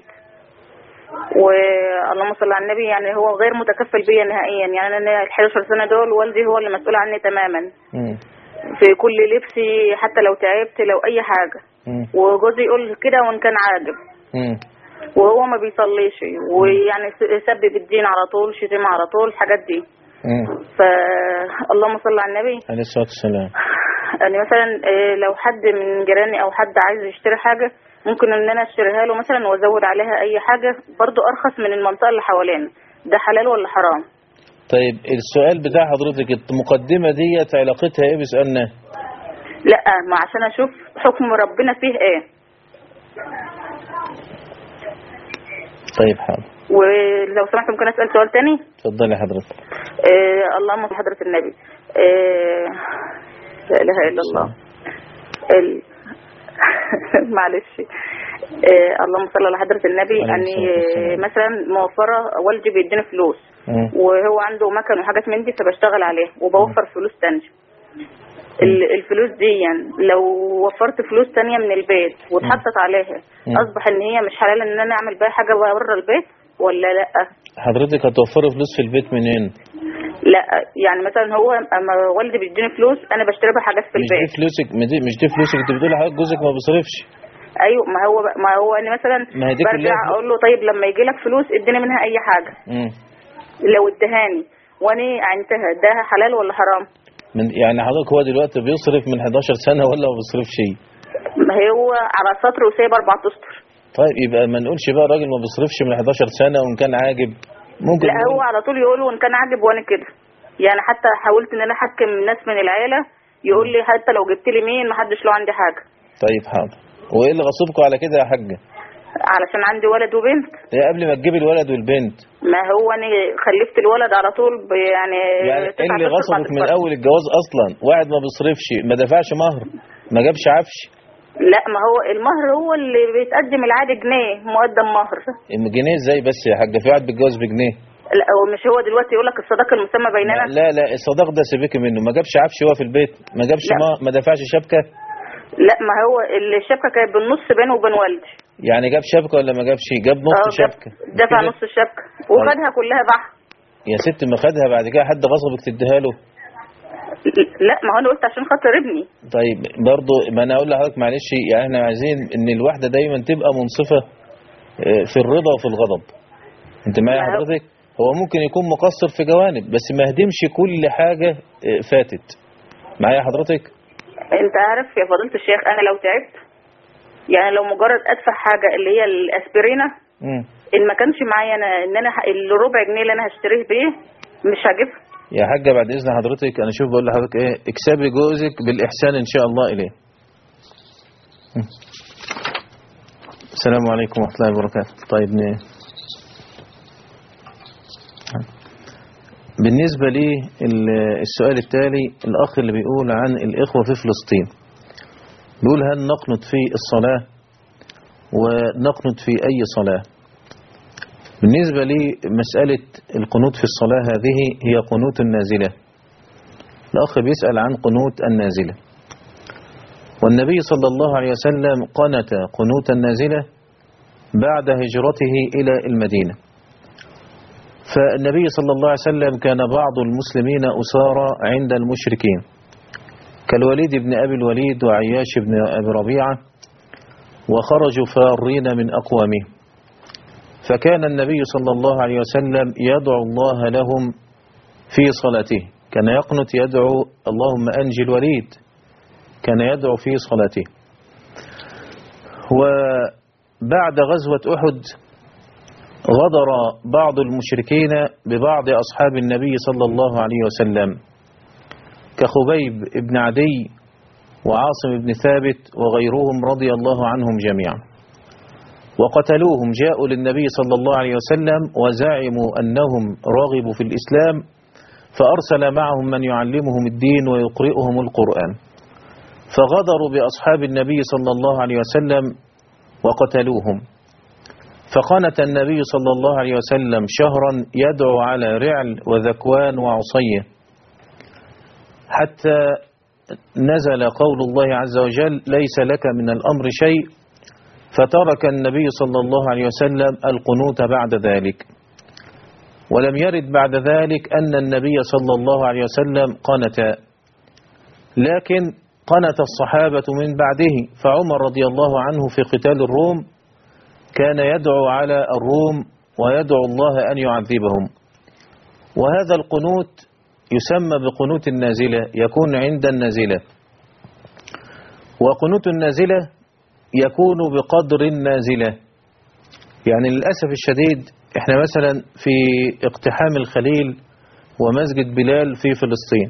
واللهم صل على النبي يعني هو غير متكفل بيا نهائيا يعني أنا ال 11 سنة دول والدي هو اللي مسؤول عني تماما في في كل لبسي حتى لو تعبت لو اي حاجه مم. وجوزي يقول كده وان كان عاجب مم. وهو ما بيصليش ويعني س- سبب الدين على طول شتيمة على طول الحاجات دي مم. فاللهم صل على النبي عليه الصلاة والسلام يعني مثلا آه، لو حد من جيراني او حد عايز يشتري حاجه ممكن ان انا اشتريها له مثلا وازود عليها اي حاجه برضو ارخص من المنطقه اللي حوالينا ده حلال ولا حرام طيب السؤال بتاع حضرتك المقدمة ديت علاقتها ايه بسؤالنا لا ما عشان اشوف حكم ربنا فيه ايه طيب حاضر ولو سمحت ممكن اسال سؤال تاني اتفضلي حضرتك آه اللهم صل حضره النبي آه لا اله الا الله ال... معلش آه اللهم صل على حضره النبي عليه اني الصلاة آه، مثلا موفره والدي بيديني فلوس مم. وهو عنده مكن وحاجات من دي فبشتغل عليه وبوفر فلوس تانية ال- الفلوس دي يعني لو وفرت فلوس تانية من البيت واتحطت عليها مم. اصبح ان هي مش حلال ان انا اعمل بيها حاجة بره البيت ولا لا حضرتك هتوفري فلوس في البيت منين لا يعني مثلا هو اما والدي بيديني فلوس انا بشتري بها حاجات في مش دي البيت فلوسك ما دي مش دي فلوسك انت بتقولي حضرتك جوزك ما بيصرفش ايوه ما هو ما هو انا مثلا ما هي دي برجع كلها- اقول له طيب لما يجي لك فلوس اديني منها اي حاجة مم. لو ادهاني وانا عنتها ده حلال ولا حرام من يعني حضرتك هو دلوقتي بيصرف من 11 سنة ولا ما بيصرفش ما هو على سطر وسايب اربع اسطر طيب يبقى ما نقولش بقى راجل ما بيصرفش من 11 سنة وان كان عاجب ممكن لا نقول- هو على طول يقول وان كان عاجب وانا كده يعني حتى حاولت ان انا احكم ناس من العيله يقول لي حتى لو جبت لي مين ما حدش له عندي حاجه طيب حاضر وايه اللي غصبكم على كده يا حاجة علشان عندي ولد وبنت هي قبل ما تجيب الولد والبنت ما هو انا خلفت الولد على طول ب- يعني يعني تسعة ايه اللي أشهر بعد غصبك من الفرح. اول الجواز اصلا واحد ما بيصرفش ما دفعش مهر ما جابش عفش لا ما هو المهر هو اللي بيتقدم العادي جنيه مقدم مهر جنيه ازاي بس يا حاجة في واحد بيتجوز بجنيه لا هو مش هو دلوقتي يقول لك الصداقه المسمى بيننا لا لا الصداق ده سيبك منه ما جابش عفش هو في البيت ما جابش لا. ما, ما دفعش شبكة لا ما هو الشبكه كانت بالنص بينه وبين والدي يعني جاب شبكة ولا ما جابش جاب نص اه جاب- شبكة دفع كده؟ نص الشبكه وخدها كلها بقى يا ست ما خدها بعد كده حد غصبك تديها له لا ما هو انا قلت عشان خاطر ابني طيب برضو ما انا اقول لحضرتك معلش يعني احنا عايزين ان الواحده دايما تبقى منصفه آه، في الرضا وفي الغضب انت معايا ما هو- حضرتك هو ممكن يكون مقصر في جوانب بس ما هدمش كل حاجه آه، فاتت معايا حضرتك انت عارف يا فضيله الشيخ انا لو تعبت يعني لو مجرد ادفع حاجه اللي هي الاسبرينه مم. ان ما كانش معايا انا ان انا ه- الربع جنيه اللي انا هشتريه بيه مش هجيبها يا حاجه بعد اذن حضرتك انا شوف بقول لحضرتك ايه اكسبي جوزك بالاحسان ان شاء الله اليه مم. السلام عليكم ورحمه الله وبركاته طيب ن- بالنسبة لي ال- السؤال التالي الأخ اللي بيقول عن الإخوة في فلسطين بيقول هل نقنط في الصلاة ونقنط في أي صلاة بالنسبة لي مسألة القنوت في الصلاة هذه هي قنوت النازلة الأخ بيسأل عن قنوت النازلة والنبي صلى الله عليه وسلم قنت قنوت النازلة بعد هجرته إلى المدينة فالنبي صلى الله عليه وسلم كان بعض المسلمين أسارى عند المشركين كالوليد بن أبي الوليد وعياش بن أبي ربيعة وخرجوا فارين من أقوامهم فكان النبي صلى الله عليه وسلم يدعو الله لهم في صلاته كان يقنت يدعو اللهم أنجي الوليد كان يدعو في صلاته وبعد غزوة أحد غدر بعض المشركين ببعض أصحاب النبي صلى الله عليه وسلم كخبيب بن عدي وعاصم بن ثابت وغيرهم رضي الله عنهم جميعا وقتلوهم جاءوا للنبي صلى الله عليه وسلم وزعموا أنهم رغبوا في الإسلام فأرسل معهم من يعلمهم الدين ويقرئهم القرآن فغدروا بأصحاب النبي صلى الله عليه وسلم وقتلوهم فقنت النبي صلى الله عليه وسلم شهرا يدعو على رعل وذكوان وعصيه حتى نزل قول الله عز وجل ليس لك من الأمر شيء فترك النبي صلى الله عليه وسلم القنوت بعد ذلك ولم يرد بعد ذلك أن النبي صلى الله عليه وسلم قنت لكن قنت الصحابة من بعده فعمر رضي الله عنه في قتال الروم كان يدعو على الروم ويدعو الله أن يعذبهم وهذا القنوت يسمى بقنوت النازلة يكون عند النازلة وقنوت النازلة يكون بقدر النازلة يعني للأسف الشديد احنا مثلا في اقتحام الخليل ومسجد بلال في فلسطين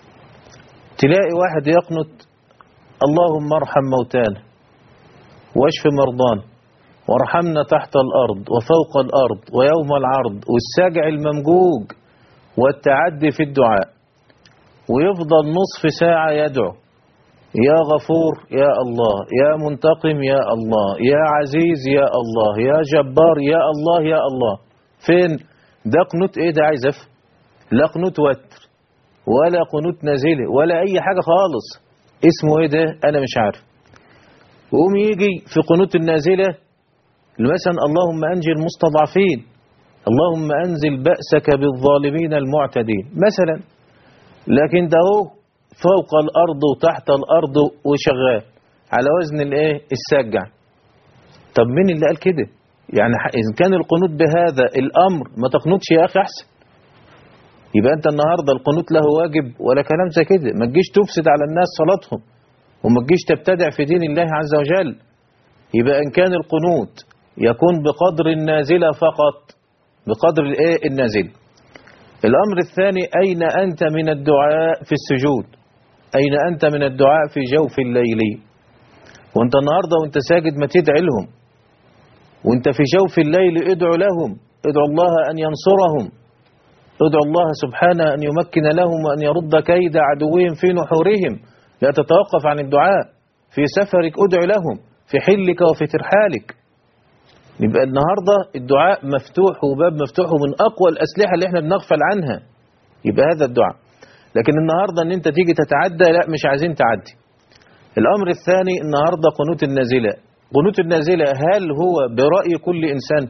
تلاقي واحد يقنط اللهم ارحم موتانا واشف مرضانا وارحمنا تحت الأرض وفوق الأرض ويوم العرض والسجع الممجوج والتعدي في الدعاء ويفضل نصف ساعة يدعو يا غفور يا الله يا منتقم يا الله يا عزيز يا الله يا جبار يا الله يا الله فين ده قنوت ايه ده عايز افهم لا قنوت وتر ولا قنوت نازله ولا اي حاجة خالص اسمه ايه ده انا مش عارف وقوم يجي في قنوت النازلة مثلا اللهم انجي المستضعفين اللهم انزل بأسك بالظالمين المعتدين مثلا لكن ده هو فوق الأرض وتحت الأرض وشغال على وزن الايه السجع طب مين اللي قال كده يعني إذا كان القنوت بهذا الأمر ما تقنطش يا أخي أحسن يبقى أنت النهاردة القنوت له واجب ولا كلام زي كده ما تجيش تفسد على الناس صلاتهم وما تجيش تبتدع في دين الله عز وجل يبقى إن كان القنوت يكون بقدر النازلة فقط بقدر الايه النازلة الأمر الثاني أين أنت من الدعاء في السجود أين أنت من الدعاء في جوف الليل وانت النهاردة وانت ساجد ما تدعي لهم وانت في جوف الليل ادعو لهم ادعو الله أن ينصرهم ادعو الله سبحانه أن يمكن لهم وأن يرد كيد عدوهم في نحورهم لا تتوقف عن الدعاء في سفرك ادعو لهم في حلك وفي ترحالك يبقى النهاردة الدعاء مفتوح وباب مفتوح ومن أقوى الأسلحة اللي احنا بنغفل عنها يبقى هذا الدعاء لكن النهاردة ان انت تيجي تتعدى لا مش عايزين تعدي الأمر الثاني النهاردة قنوت النازلة قنوت النازلة هل هو برأي كل إنسان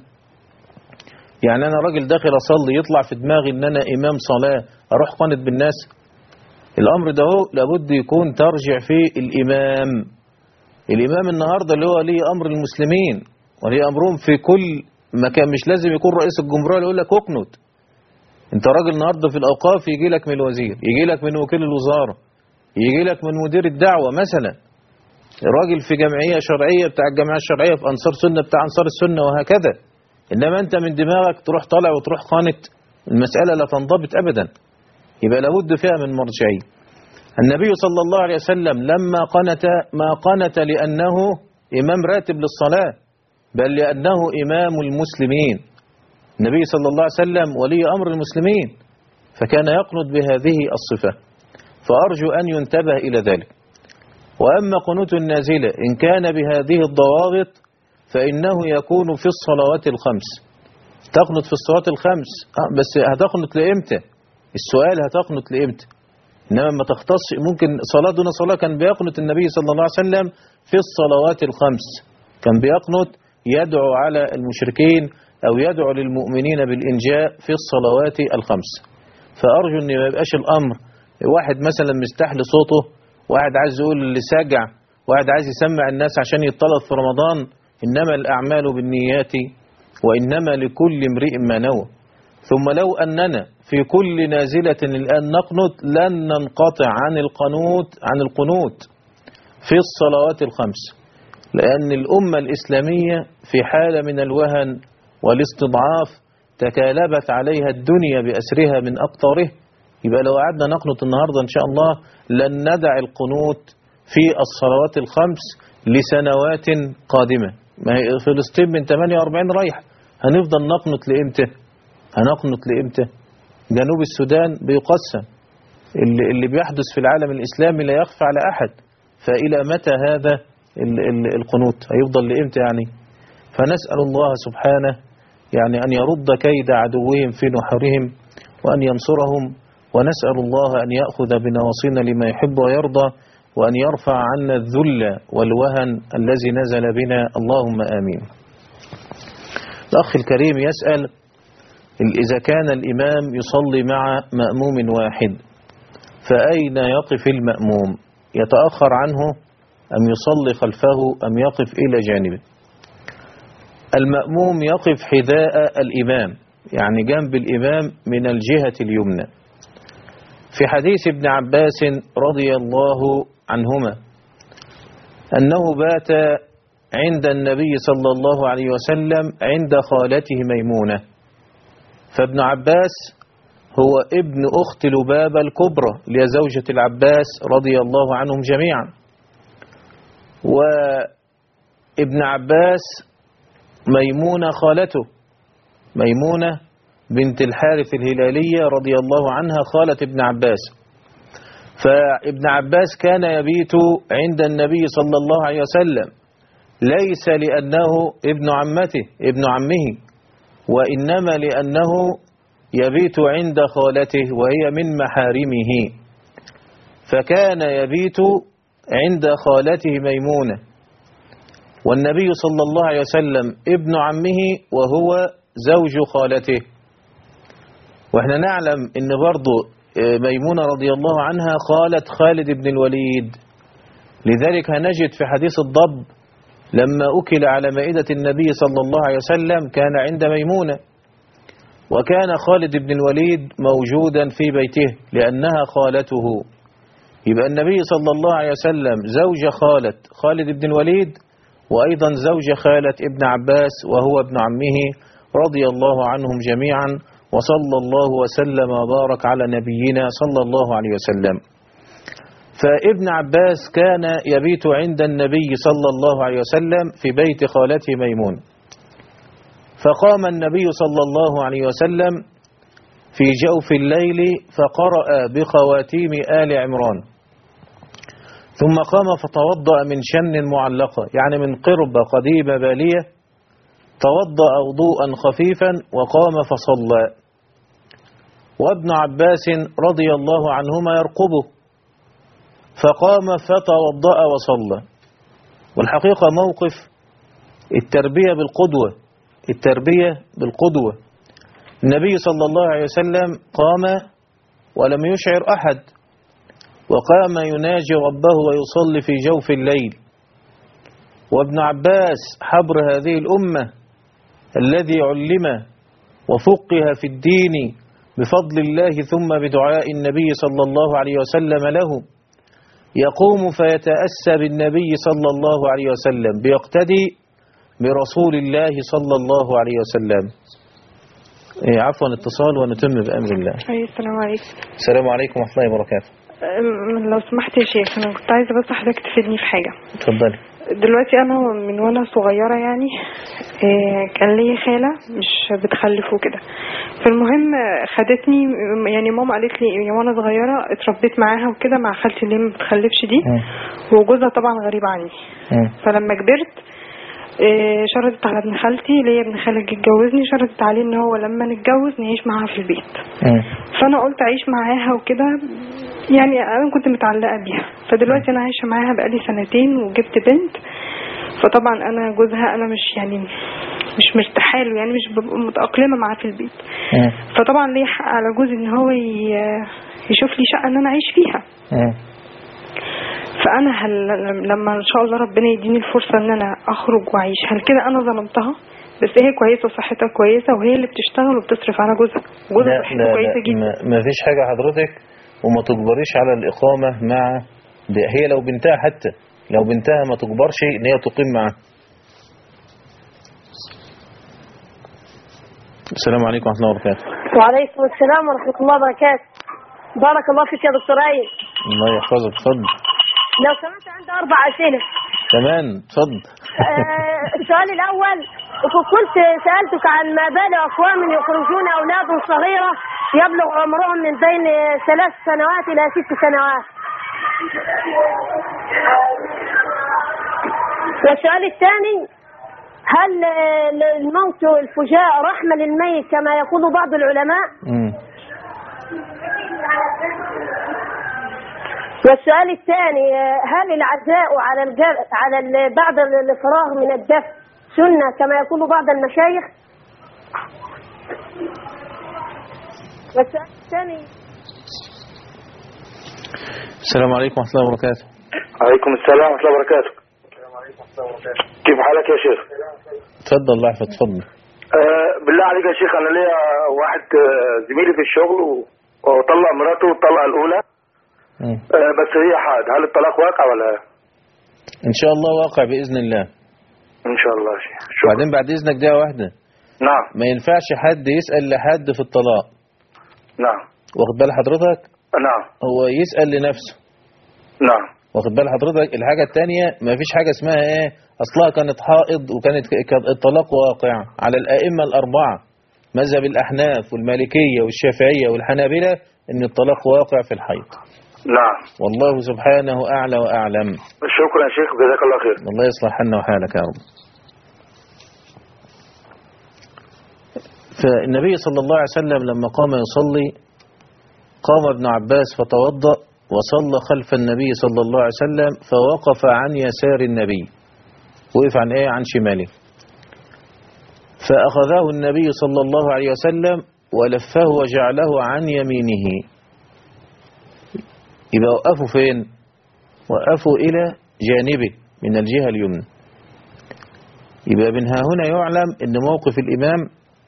يعني أنا راجل داخل أصلي يطلع في دماغي ان أنا إمام صلاة أروح قنت بالناس الأمر ده هو لابد يكون ترجع فيه الإمام الإمام النهاردة اللي هو ليه أمر المسلمين وليه أمرهم في كل مكان مش لازم يكون رئيس الجمهورية اللي يقول لك اقنت انت راجل النهاردة في الأوقاف يجي لك من الوزير يجي لك من وكيل الوزارة يجي لك من مدير الدعوة مثلا راجل في جمعية شرعية بتاع الجمعية الشرعية في أنصار سنة بتاع أنصار السنة وهكذا إنما أنت من دماغك تروح طالع وتروح قانت المسألة لا تنضبط أبدا يبقى لابد فيها من مرجعية النبي صلى الله عليه وسلم لما قنت ما قنت لأنه إمام راتب للصلاة بل لأنه إمام المسلمين النبي صلى الله عليه وسلم ولي أمر المسلمين فكان يقنط بهذه الصفة فأرجو أن ينتبه إلى ذلك وأما قنوت النازلة إن كان بهذه الضوابط فإنه يكون في الصلوات الخمس تقنط في الصلوات الخمس آه بس هتقنط لإمتى السؤال هتقنط لإمتى إنما ما تختص ممكن صلاة دون صلاة كان بيقنط النبي صلى الله عليه وسلم في الصلوات الخمس كان بيقنط يدعو على المشركين أو يدعو للمؤمنين بالإنجاء في الصلوات الخمس فأرجو أن ما يبقاش الأمر واحد مثلا مستحل صوته واحد عايز يقول اللي ساجع واحد عايز يسمع الناس عشان يطلب في رمضان إنما الأعمال بالنيات وإنما لكل امرئ ما نوى ثم لو أننا في كل نازلة الآن نقنط لن ننقطع عن القنوت عن القنوت في الصلوات الخمس لأن الأمة الإسلامية في حالة من الوهن والاستضعاف تكالبت عليها الدنيا بأسرها من أقطاره يبقى لو قعدنا نقنط النهاردة إن شاء الله لن ندع القنوت في الصلوات الخمس لسنوات قادمة ما هي فلسطين من 48 رايح هنفضل نقنط لإمتى هنقنط لإمتى جنوب السودان بيقسم اللي, اللي بيحدث في العالم الإسلامي لا يخفى على أحد فإلى متى هذا القنوت هيفضل لإمتى يعني فنسأل الله سبحانه يعني أن يرد كيد عدوهم في نحرهم وأن ينصرهم ونسأل الله أن يأخذ بنواصينا لما يحب ويرضى وأن يرفع عنا الذل والوهن الذي نزل بنا اللهم آمين الأخ الكريم يسأل إذا كان الإمام يصلي مع مأموم واحد فأين يقف المأموم يتأخر عنه أم يصلي خلفه أم يقف إلى جانبه المأموم يقف حذاء الإمام يعني جنب الإمام من الجهة اليمنى في حديث ابن عباس رضي الله عنهما أنه بات عند النبي صلى الله عليه وسلم عند خالته ميمونة فابن عباس هو ابن أخت لبابة الكبرى اللي هي زوجة العباس رضي الله عنهم جميعا وابن عباس ميمونة خالته ميمونة بنت الحارث الهلالية رضي الله عنها خالة ابن عباس فابن عباس كان يبيت عند النبي صلى الله عليه وسلم ليس لأنه ابن عمته ابن عمه وإنما لأنه يبيت عند خالته وهي من محارمه فكان يبيت عند خالته ميمونة والنبي صلى الله عليه وسلم ابن عمه وهو زوج خالته واحنا نعلم ان برضو ميمونة رضي الله عنها خالة خالد بن الوليد لذلك هنجد في حديث الضب لما أكل على مائدة النبي صلى الله عليه وسلم كان عند ميمونة وكان خالد بن الوليد موجودا في بيته لأنها خالته يبقى النبي صلى الله عليه وسلم زوج خالة خالد بن الوليد وأيضا زوج خالة ابن عباس وهو ابن عمه رضي الله عنهم جميعا وصلى الله وسلم وبارك على نبينا صلى الله عليه وسلم فابن عباس كان يبيت عند النبي صلى الله عليه وسلم في بيت خالته ميمون فقام النبي صلى الله عليه وسلم في جوف الليل فقرأ بخواتيم آل عمران ثم قام فتوضأ من شن معلقة يعني من قربة قديمة بالية توضأ وضوءا خفيفا وقام فصلى وابن عباس رضي الله عنهما يرقبه فقام فتوضأ وصلى والحقيقة موقف التربية بالقدوة التربية بالقدوة النبي صلى الله عليه وسلم قام ولم يشعر أحد وقام يناجي ربه ويصلي في جوف الليل وابن عباس حبر هذه الأمة الذي علم وفقه في الدين بفضل الله ثم بدعاء النبي صلى الله عليه وسلم له يقوم فيتأسى بالنبي صلى الله عليه وسلم بيقتدي برسول الله صلى الله عليه وسلم إيه عفوا اتصال ونتم بأمر الله أي السلام عليكم السلام عليكم ورحمة الله وبركاته أم، لو سمحت يا شيخ أنا كنت عايزة بس حضرتك تفيدني في حاجة اتفضلي دلوقتي أنا من وأنا صغيرة يعني إيه، كان ليا خالة مش بتخلف وكده فالمهم خدتني يعني ماما قالت لي وانا صغيرة اتربيت معاها وكده مع خالتي اللي ما بتخلفش دي وجوزها طبعا غريب عني فلما كبرت إيه، شرطت على ابن خالتي ليا ابن خالي جه اتجوزني شرطت عليه ان هو لما نتجوز نعيش معاها في البيت فانا قلت اعيش معاها وكده يعني انا كنت متعلقه بيها فدلوقتي انا عايشه معاها بقالي سنتين وجبت بنت فطبعا انا جوزها انا مش يعني مش مرتاحه له يعني مش ببقى متاقلمه معاه في البيت فطبعا ليه حق على جوزي ان هو ي- يشوف لي شقه ان انا اعيش فيها فانا هل لما ان شاء الله ربنا يديني الفرصه ان انا اخرج واعيش هل كده انا ظلمتها بس هي كويسه وصحتها كويسه وهي اللي بتشتغل وبتصرف على جوزها جوزها لا صحته لا, كويسه جدا لا ما فيش حاجة حضرتك وما تجبريش على الإقامة مع ده هي لو بنتها حتى لو بنتها ما تجبرش إن هي تقيم معاه السلام عليكم ورحمة الله وبركاته وعليكم السلام ورحمة الله وبركاته بارك الله فيك يا دكتور أيمن الله يحفظك اتفضل لو سمحت عندي أربع أسئلة كمان اتفضل آه، السؤال الأول كنت سألتك عن ما بال أقوام يخرجون أولادهم صغيرة يبلغ عمرهم من بين ثلاث سنوات إلى ست سنوات والسؤال الثاني هل آه، الموت الفجاء رحمة للميت كما يقول بعض العلماء والسؤال الثاني آه، هل العزاء على الجر... على ال... بعد الفراغ من الدفن سنة كما يقول بعض المشايخ والسؤال الثاني السلام عليكم ورحمة الله وبركاته عليكم السلام ورحمة الله وبركاته كيف حالك يا شيخ؟ اتفضل الله يحفظ اتفضل آه بالله عليك يا شيخ أنا ليا واحد آه، زميلي في الشغل و- وطلق مراته الطلقة الأولى مم. آه بس هي حاد هل الطلاق واقع ولا ان شاء الله واقع بإذن الله إن شاء الله يا شيخ وبعدين بعد إذنك دقيقة واحدة نعم ما ينفعش حد يسأل لحد في الطلاق نعم واخد بال حضرتك نعم هو يسأل لنفسه نعم واخد بال حضرتك الحاجة التانية ما فيش حاجة اسمها ايه اصلها كانت حائض وكانت كان الطلاق واقع على الائمة الاربعة مذهب الاحناف والمالكية والشافعية والحنابلة ان الطلاق واقع في الحيض نعم والله سبحانه اعلى واعلم شكرا يا شيخ جزاك الله خير الله يصلح حالنا وحالك يا رب فالنبي صلى الله عليه وسلم لما قام يصلي قام ابن عباس فتوضأ وصلى خلف النبي صلى الله عليه وسلم فوقف عن يسار النبي وقف عن ايه عن شماله فأخذه النبي صلى الله عليه وسلم ولفه وجعله عن يمينه يبقى وقفوا فين وقفوا إلى جانبه من الجهة اليمنى يبقى من ها هنا يعلم أن موقف الإمام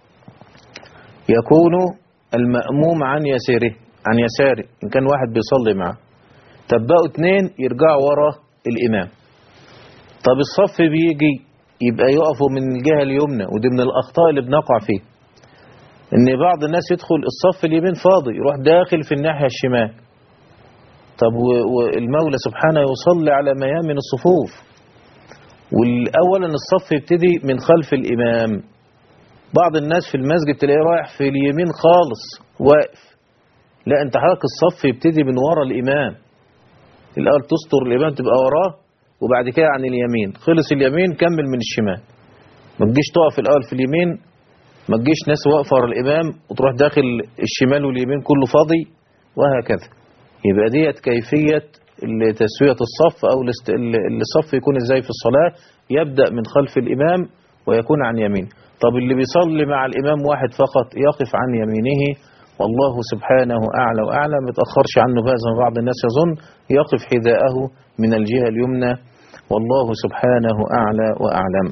يكون المأموم عن يساره عن يساره إن كان واحد بيصلي معه طب بقوا اتنين يرجعوا ورا الإمام طب الصف بيجي يبقى يقفوا من الجهة اليمنى ودي من الأخطاء اللي بنقع فيه إن بعض الناس يدخل الصف اليمين فاضي يروح داخل في الناحية الشمال طب و- والمولى سبحانه يصلي على ميامن الصفوف والأولا الصف يبتدي من خلف الإمام بعض الناس في المسجد تلاقيه رايح في اليمين خالص واقف لا انت حضرتك الصف يبتدي من ورا الإمام الأول تستر الإمام تبقى وراه وبعد كده عن اليمين خلص اليمين كمل من الشمال ما تجيش تقف الأول في اليمين ما تجيش ناس واقفة ورا الإمام وتروح داخل الشمال واليمين كله فاضي وهكذا يبقى ديت كيفية تسوية الصف أو الاست- ال- الصف يكون ازاي في الصلاة يبدأ من خلف الإمام ويكون عن يمين طب اللي بيصلي مع الإمام واحد فقط يقف عن يمينه والله سبحانه أعلى وأعلى ما يتأخرش عنه هذا بعض الناس يظن يقف حذاءه من الجهة اليمنى والله سبحانه أعلى وأعلم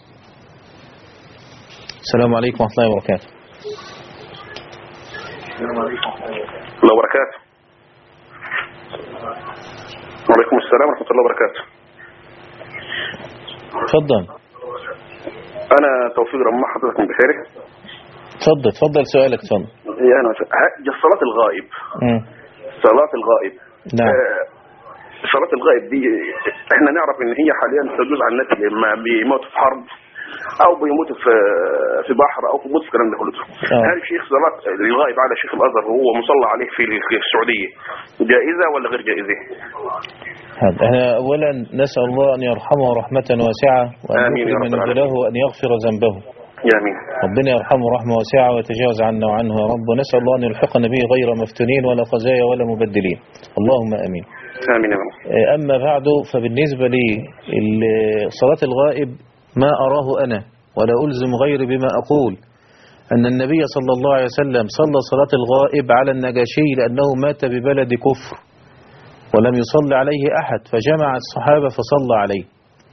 السلام عليكم ورحمة الله وبركاته الله وبركاته وعليكم السلام ورحمة الله وبركاته اتفضل أنا توفيق رمح حضرتك من بخيرك اتفضل اتفضل سؤالك اتفضل يا أنا ه- صلاة الغائب مم. صلاة الغائب نعم آه، صلاة الغائب دي احنا نعرف ان هي حاليا تجوز على الناس اللي ما بيموتوا في حرب او بيموتوا في في بحر او في بوت الكلام ده كله آه. هل شيخ صلاة الغائب على شيخ الازهر وهو مصلى عليه في في السعودية جائزة ولا غير جائزة؟ هذا احنا اولا نسأل الله ان يرحمه رحمة واسعة وان آمين يا يكرم رب العالمين. نزله وان يغفر ذنبه يا امين ربنا يرحمه رحمة واسعة ويتجاوز عنا وعنه يا رب ونسأل الله أن يلحقنا به غير مفتونين ولا خزايا ولا مبدلين اللهم أمين امين يا رب أما بعد فبالنسبة لي ال- صلاة الغائب ما أراه أنا ولا ألزم غيري بما أقول أن النبي صلى الله عليه وسلم صلى صلاة الغائب على النجاشي لأنه مات ببلد كفر ولم يصلي عليه أحد فجمع الصحابة فصلى عليه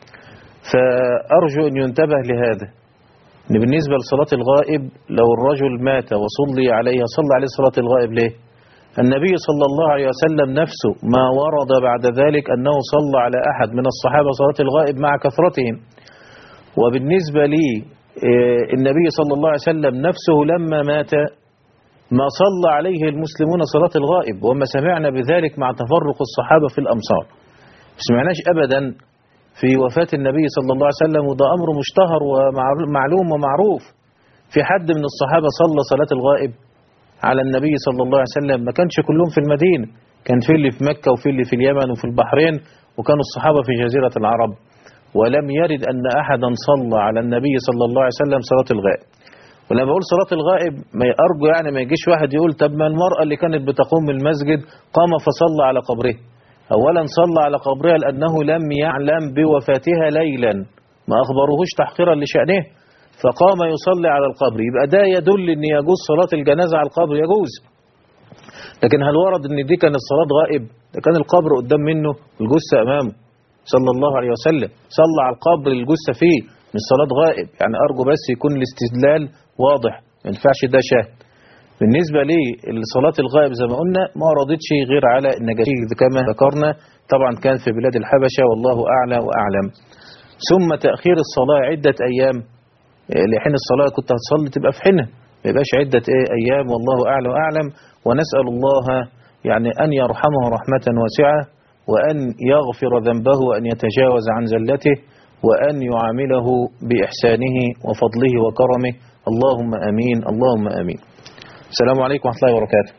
فأرجو أن ينتبه لهذا ان بالنسبة لصلاة الغائب لو الرجل مات وصلي عليه صلى عليه صلاة الغائب ليه النبي صلى الله عليه وسلم نفسه ما ورد بعد ذلك أنه صلى على أحد من الصحابة صلاة الغائب مع كثرتهم وبالنسبة لي آه، النبي صلى الله عليه وسلم نفسه لما مات ما صلى عليه المسلمون صلاة الغائب وما سمعنا بذلك مع تفرق الصحابة في الأمصار ما سمعناش أبدا في وفاة النبي صلى الله عليه وسلم وده أمر مشتهر ومعلوم ومعروف في حد من الصحابة صلى صلاة الغائب على النبي صلى الله عليه وسلم ما كانش كلهم في المدينة كان في اللي في مكة وفي اللي في اليمن وفي البحرين وكانوا الصحابة في جزيرة العرب ولم يرد أن أحدا صلى على النبي صلى الله عليه وسلم صلاة الغائب ولما بقول صلاة الغائب ما أرجو يعني ما يجيش واحد يقول طب ما المرأة اللي كانت بتقوم من المسجد قام فصلى على قبره أولا صلى على قبرها لأنه لم يعلم بوفاتها ليلا ما أخبروهش تحقيرا لشأنه فقام يصلي على القبر يبقى ده يدل أن يجوز صلاة الجنازة على القبر يجوز لكن هل ورد ان دي كانت صلاة غائب ده كان القبر قدام منه والجثة امامه صلى الله عليه وسلم صلى على القبر الجثة فيه مش صلاة غائب يعني ارجو بس يكون الاستدلال واضح ما ينفعش ده شاهد بالنسبة لي الصلاة الغائب زي ما قلنا ما وردتش غير على النجاشي كما ذكرنا طبعا كان في بلاد الحبشة والله أعلى وأعلم ثم تأخير الصلاة عدة أيام إيه، لحين الصلاة كنت هتصلي تبقى في حينها ما يبقاش عدة إيه أيام والله أعلى وأعلم ونسأل الله يعني أن يرحمه رحمة واسعة وأن يغفر ذنبه وأن يتجاوز عن زلته وأن يعامله بإحسانه وفضله وكرمه اللهم أمين اللهم أمين السلام عليكم ورحمة الله وبركاته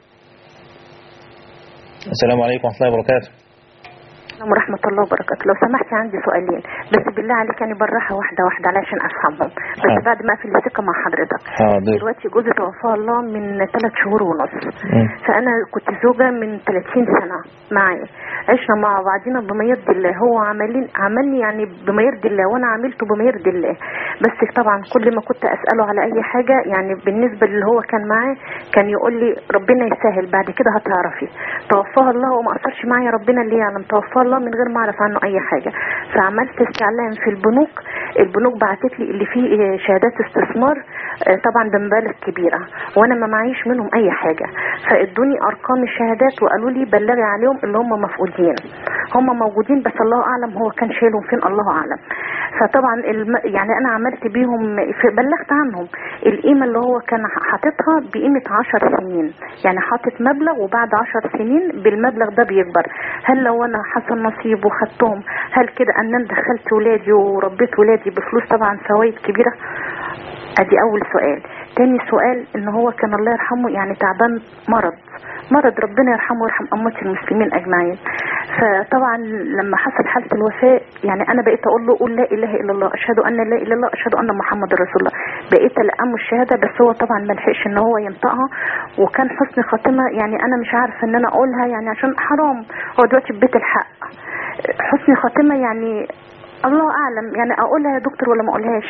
السلام عليكم ورحمة الله وبركاته السلام ورحمة الله وبركاته لو سمحت عندي سؤالين بس بالله عليك يعني بالراحة واحدة واحدة علشان أفهمهم بس حاضر. بعد ما أقفل الثقة مع حضرتك حاضر دلوقتي جوزي توفاه الله من ثلاث شهور ونص مم. فأنا كنت زوجة من 30 سنة معي عشنا مع بعضنا بما يرضي الله هو عملين عملني يعني بما يرضي الله وأنا عملته بما يرضي الله بس طبعا كل ما كنت أسأله على أي حاجة يعني بالنسبة اللي هو كان معاه كان يقول لي ربنا يسهل بعد كده هتعرفي توفاه الله وما أثرش معايا ربنا اللي يعلم توفاه الله من غير ما أعرف عنه أي حاجة فعملت استعلام في البنوك البنوك بعتت لي اللي فيه آه، شهادات استثمار آه، طبعا بمبالغ كبيرة وانا ما معيش منهم اي حاجة فادوني ارقام الشهادات وقالوا لي بلغي عليهم اللي هم مفقودين هم موجودين بس الله اعلم هو كان شايلهم فين الله اعلم فطبعا الم... يعني انا عملت بيهم في- بلغت عنهم القيمة اللي هو كان حاططها بقيمة عشر سنين يعني حاطط مبلغ وبعد عشر سنين بالمبلغ ده بيكبر هل لو انا حصل نصيب وخدتهم هل كده ان انا دخلت ولادي وربيت ولادي بفلوس طبعا فوائد كبيرة ادي اول سؤال تاني سؤال ان هو كان الله يرحمه يعني تعبان مرض مرض ربنا يرحمه ويرحم امة المسلمين اجمعين فطبعا لما حصل حالة الوفاة يعني انا بقيت اقول له قول لا اله الا الله اشهد ان لا اله الا الله اشهد ان محمد رسول الله بقيت القمه الشهادة بس هو طبعا ما لحقش ان هو ينطقها وكان حسن خاتمة يعني انا مش عارفة ان انا اقولها يعني عشان حرام هو دلوقتي في بيت الحق حسن خاتمة يعني الله اعلم يعني اقولها يا دكتور ولا ما اقولهاش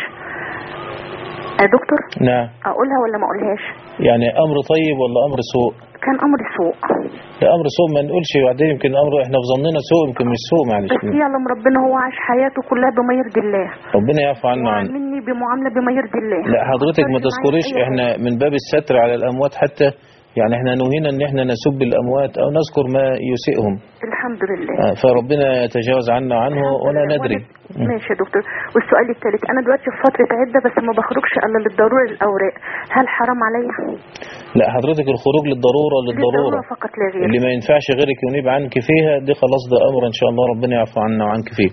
يا دكتور نعم اقولها ولا ما اقولهاش يعني أمر طيب ولا أمر سوء كان امر سوء لا أمر سوء ما نقولش بعدين يمكن أمر إحنا في ظننا سوء يمكن مش سوء معلش بس يعلم ربنا هو عاش حياته كلها بما يرضي الله ربنا يعفو عنا وعنه وعاملني بمعامله بما يرضي الله لا حضرتك ما حصلش معايا تذكريش أي احنا من باب الستر على الأموات حتى يعني احنا نهينا ان احنا نسب الأموات أو نذكر ما يسيئهم الحمد لله آه، فربنا يتجاوز عنا وعنه ولا ندري ماشي يا دكتور والسؤال الثالث انا دلوقتي في فتره عده بس ما بخرجش الا للضروري الاوراق هل حرام عليا لا حضرتك الخروج للضرورة للضرورة للضروره فقط لا غير اللي ما ينفعش غيرك ينيب عنك فيها دي خلاص ده أمر إن شاء الله ربنا يعفو عنا وعنك فيه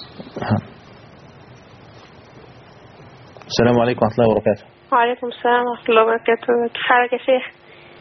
السلام عليكم ورحمة الله وبركاته وعليكم السلام ورحمة الله وبركاته كيف حالك يا شيخ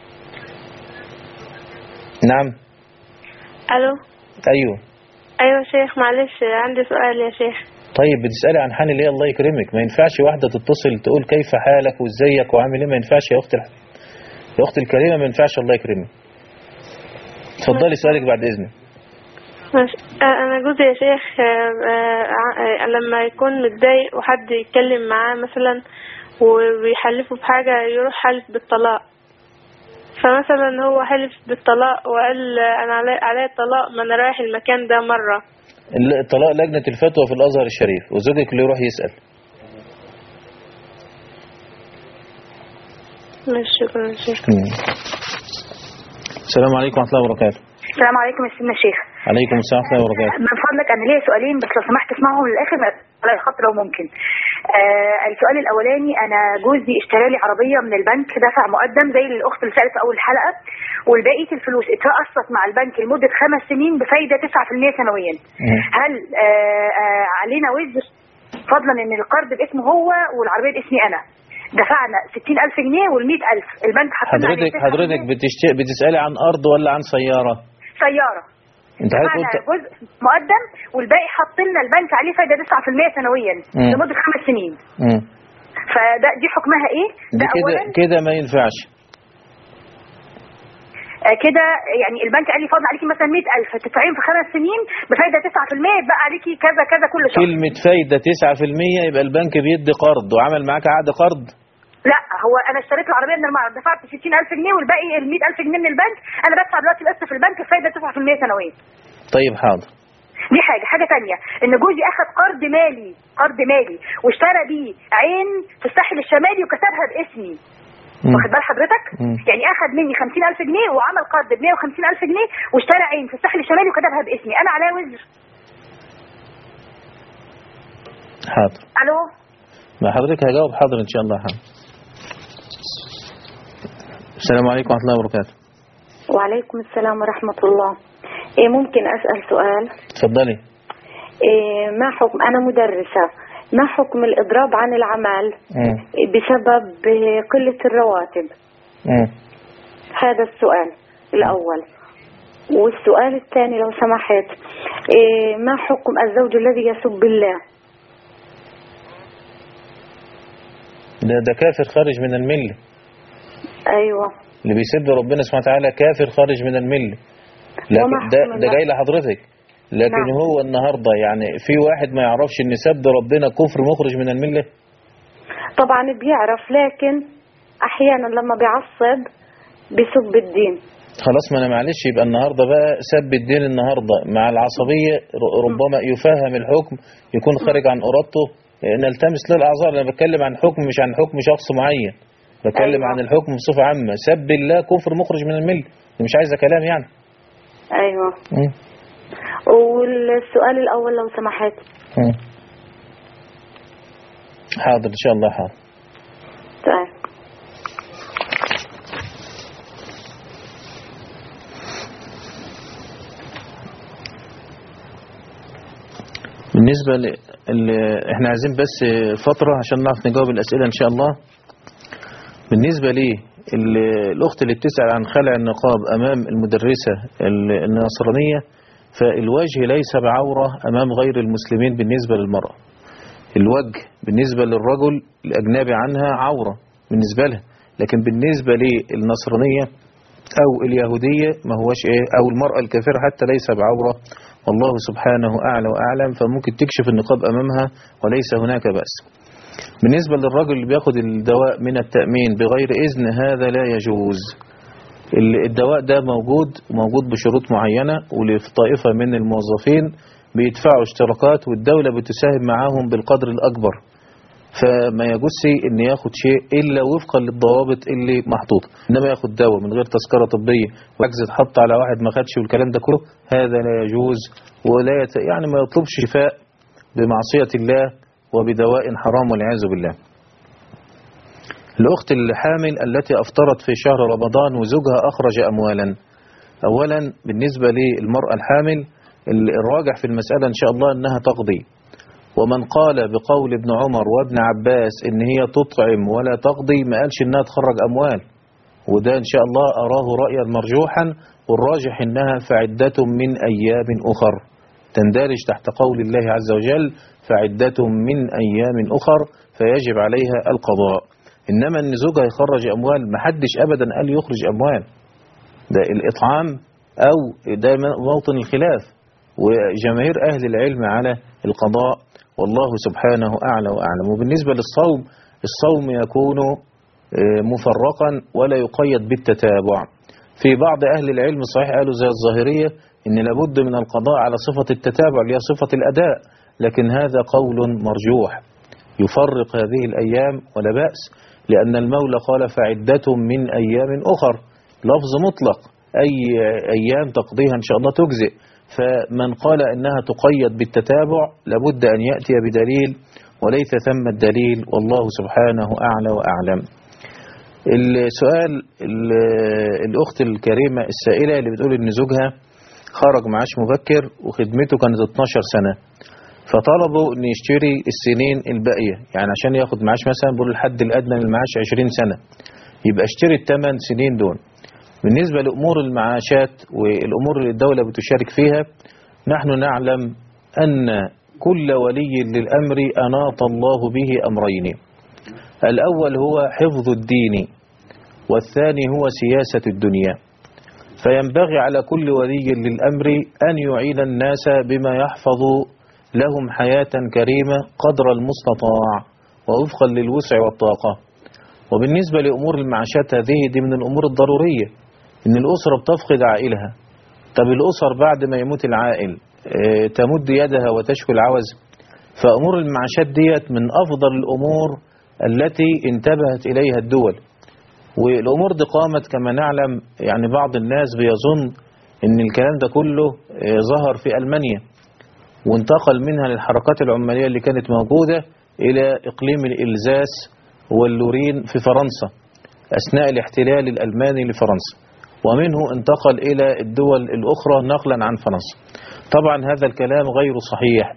نعم ألو أيوه أيوة يا شيخ معلش عندي سؤال يا شيخ طيب بتسألي عن حالي ليه الله يكرمك ما ينفعش واحدة تتصل تقول كيف حالك وازيك وعامل ايه ما ينفعش يا أختي الح- يا أختي الكريمة ما ينفعش الله يكرمك اتفضلي سؤالك بعد إذنك ماشي. آه، أنا جوزي يا شيخ آه، آه، آه، لما يكون متضايق وحد يتكلم معاه مثلا وبيحلفه بحاجة يروح حلف بالطلاق فمثلا هو حلف بالطلاق وقال أنا علي علي الطلاق ما أنا رايح المكان ده مرة ال- الطلاق لجنة الفتوى في الأزهر الشريف وزوجك اللي يروح يسأل ماشي شكرا يا شيخ مم. السلام عليكم ورحمة الله وبركاته السلام عليكم يا سيدنا الشيخ عليكم السلام ورحمة الله وبركاته من فضلك انا ليا سؤالين بس لو سمحت اسمعهم للاخر ما على الخط لو ممكن آه السؤال الاولاني انا جوزي اشترى لي عربيه من البنك دفع مقدم زي الاخت اللي سالت في اول حلقه والبقيه الفلوس اتقسط مع البنك لمده خمس سنين بفايده 9% سنويا هل آه آه علينا وزر فضلا ان القرض باسمه هو والعربيه باسمي انا دفعنا 60000 جنيه وال 100000 البنك حط لنا عليه حضرتك حضرتك بتشت... بتسألي عن أرض ولا عن سيارة سياره انت عايز دفعنا قلت جزء مقدم والباقي حط لنا البنك عليه فايده 9% سنويا مم. لمده خمس سنين مم. فده دي حكمها ايه؟ دي ده كده اولا كده ما ينفعش آه، كده يعني البنك قال لي فاضل عليكي مثلا 100000 تدفعين في خمس سنين بفايده 9% يبقى عليكي كذا كذا كل شهر كلمة فايدة 9% يبقى البنك بيدي قرض وعمل معاك عقد قرض لا هو انا اشتريت العربيه من المعرض دفعت 60000 جنيه والباقي ال 100000 جنيه من البنك انا بدفع دلوقتي القسط في البنك الفايده 9% سنويا طيب حاضر دي حاجه حاجه تانية ان جوزي اخذ قرض مالي قرض مالي واشترى بيه عين في الساحل الشمالي وكتبها باسمي مم. واخد بال حضرتك مم. يعني اخذ مني 50000 جنيه وعمل قرض ب 150000 جنيه واشترى عين في الساحل الشمالي وكتبها باسمي انا عليا وزر حاضر الو ما حضرتك هجاوب حاضر ان شاء الله حاضر السلام عليكم ورحمة الله وبركاته وعليكم السلام ورحمة الله إيه ممكن أسأل سؤال اتفضلي إيه ما حكم أنا مدرسة ما حكم الإضراب عن العمل مم. بسبب إيه، قلة الرواتب مم. هذا السؤال الأول والسؤال الثاني لو سمحت إيه ما حكم الزوج الذي يسب الله ده ده كافر خارج من الملة أيوة اللي بيسب ربنا سبحانه وتعالى كافر خارج من الملة لكن وما ده حكم ده الله؟ جاي لحضرتك لكن نعم. هو النهاردة يعني في واحد ما يعرفش ان سب ربنا كفر مخرج من الملة طبعا بيعرف لكن أحيانا لما بيعصب بيسب الدين خلاص ما انا معلش يبقى النهاردة بقى سب الدين النهاردة مع العصبية ر- ربما يفهم الحكم يكون خارج عن ارادته نلتمس له الاعذار انا بتكلم عن حكم مش عن حكم شخص معين بتكلم عن الحكم بصفة عامة سب الله كفر مخرج من الملة مش عايزة كلام يعني أيوة مم. والسؤال الأول لو سمحت مم. حاضر ان شاء الله حاضر طيب بالنسبة ل... ل... احنا عايزين بس فترة عشان نعرف نجاوب الأسئلة إن شاء الله بالنسبة لي ال... الأخت اللي بتسأل عن خلع النقاب أمام المدرسة ال- النصرانية فالوجه ليس بعورة أمام غير المسلمين بالنسبة للمرأة الوجه بالنسبة للرجل الأجنبي عنها عورة بالنسبة لها لكن بالنسبة للنصرانية أو اليهودية ما هوش إيه أو المرأة الكافرة حتى ليس بعورة والله سبحانه أعلى وأعلم فممكن تكشف النقاب أمامها وليس هناك بأس بالنسبة للرجل اللي بياخد الدواء من التأمين بغير إذن هذا لا يجوز ال- الدواء ده موجود وموجود بشروط معينة ولفي طائفة من الموظفين بيدفعوا اشتراكات والدولة بتساهم معاهم بالقدر الأكبر فما يجوزش ان ياخد شيء الا وفقا للضوابط اللي محطوطه انما ياخد دواء من غير تذكره طبيه وعجز اتحط على واحد ما خدش والكلام ده كله هذا لا يجوز ولا يت... يعني ما يطلبش شفاء بمعصيه الله وبدواء حرام والعياذ بالله الاخت الحامل التي افطرت في شهر رمضان وزوجها اخرج اموالا اولا بالنسبه للمراه الحامل الراجح في المساله ان شاء الله انها تقضي ومن قال بقول ابن عمر وابن عباس ان هي تطعم ولا تقضي ما قالش انها تخرج اموال وده ان شاء الله اراه رأيا مرجوحا والراجح انها فعدة من ايام اخر تندرج تحت قول الله عز وجل فعدة من ايام اخر فيجب عليها القضاء انما ان زوجها يخرج اموال محدش ابدا قال يخرج اموال ده الاطعام او ده موطن الخلاف وجماهير اهل العلم على القضاء والله سبحانه أعلى وأعلم وبالنسبة للصوم الصوم يكون مفرقا ولا يقيد بالتتابع في بعض أهل العلم صحيح قالوا زي الظاهرية إن لابد من القضاء على صفة التتابع اللي هي صفة الأداء لكن هذا قول مرجوح يفرق هذه الأيام ولا بأس لأن المولى قال فعدة من أيام أخر لفظ مطلق أي أيام تقضيها إن شاء الله تجزئ فمن قال انها تقيد بالتتابع لابد ان ياتي بدليل وليس ثم الدليل والله سبحانه اعلى واعلم. السؤال الاخت الكريمه السائله اللي بتقول ان زوجها خرج معاش مبكر وخدمته كانت 12 سنه فطلبوا ان يشتري السنين الباقيه يعني عشان ياخد معاش مثلا بيقول الحد الادنى للمعاش 20 سنه يبقى اشتري الثمان سنين دول بالنسبة لأمور المعاشات والأمور اللي الدولة بتشارك فيها نحن نعلم أن كل ولي للأمر أناط الله به أمرين الأول هو حفظ الدين والثاني هو سياسة الدنيا فينبغي على كل ولي للأمر أن يعين الناس بما يحفظ لهم حياة كريمة قدر المستطاع ووفقا للوسع والطاقة وبالنسبة لأمور المعاشات هذه دي من الأمور الضرورية إن الأسرة بتفقد عائلها طب الأسر بعد ما يموت العائل آه، تمد يدها وتشكو العوز فأمور المعاشات ديت من أفضل الأمور التي انتبهت إليها الدول والأمور دي قامت كما نعلم يعني بعض الناس بيظن إن الكلام ده كله آه، ظهر في ألمانيا وانتقل منها للحركات العمالية اللي كانت موجودة إلى إقليم الإلزاس واللورين في فرنسا أثناء الاحتلال الألماني لفرنسا ومنه انتقل إلى الدول الأخرى نقلا عن فرنسا طبعا هذا الكلام غير صحيح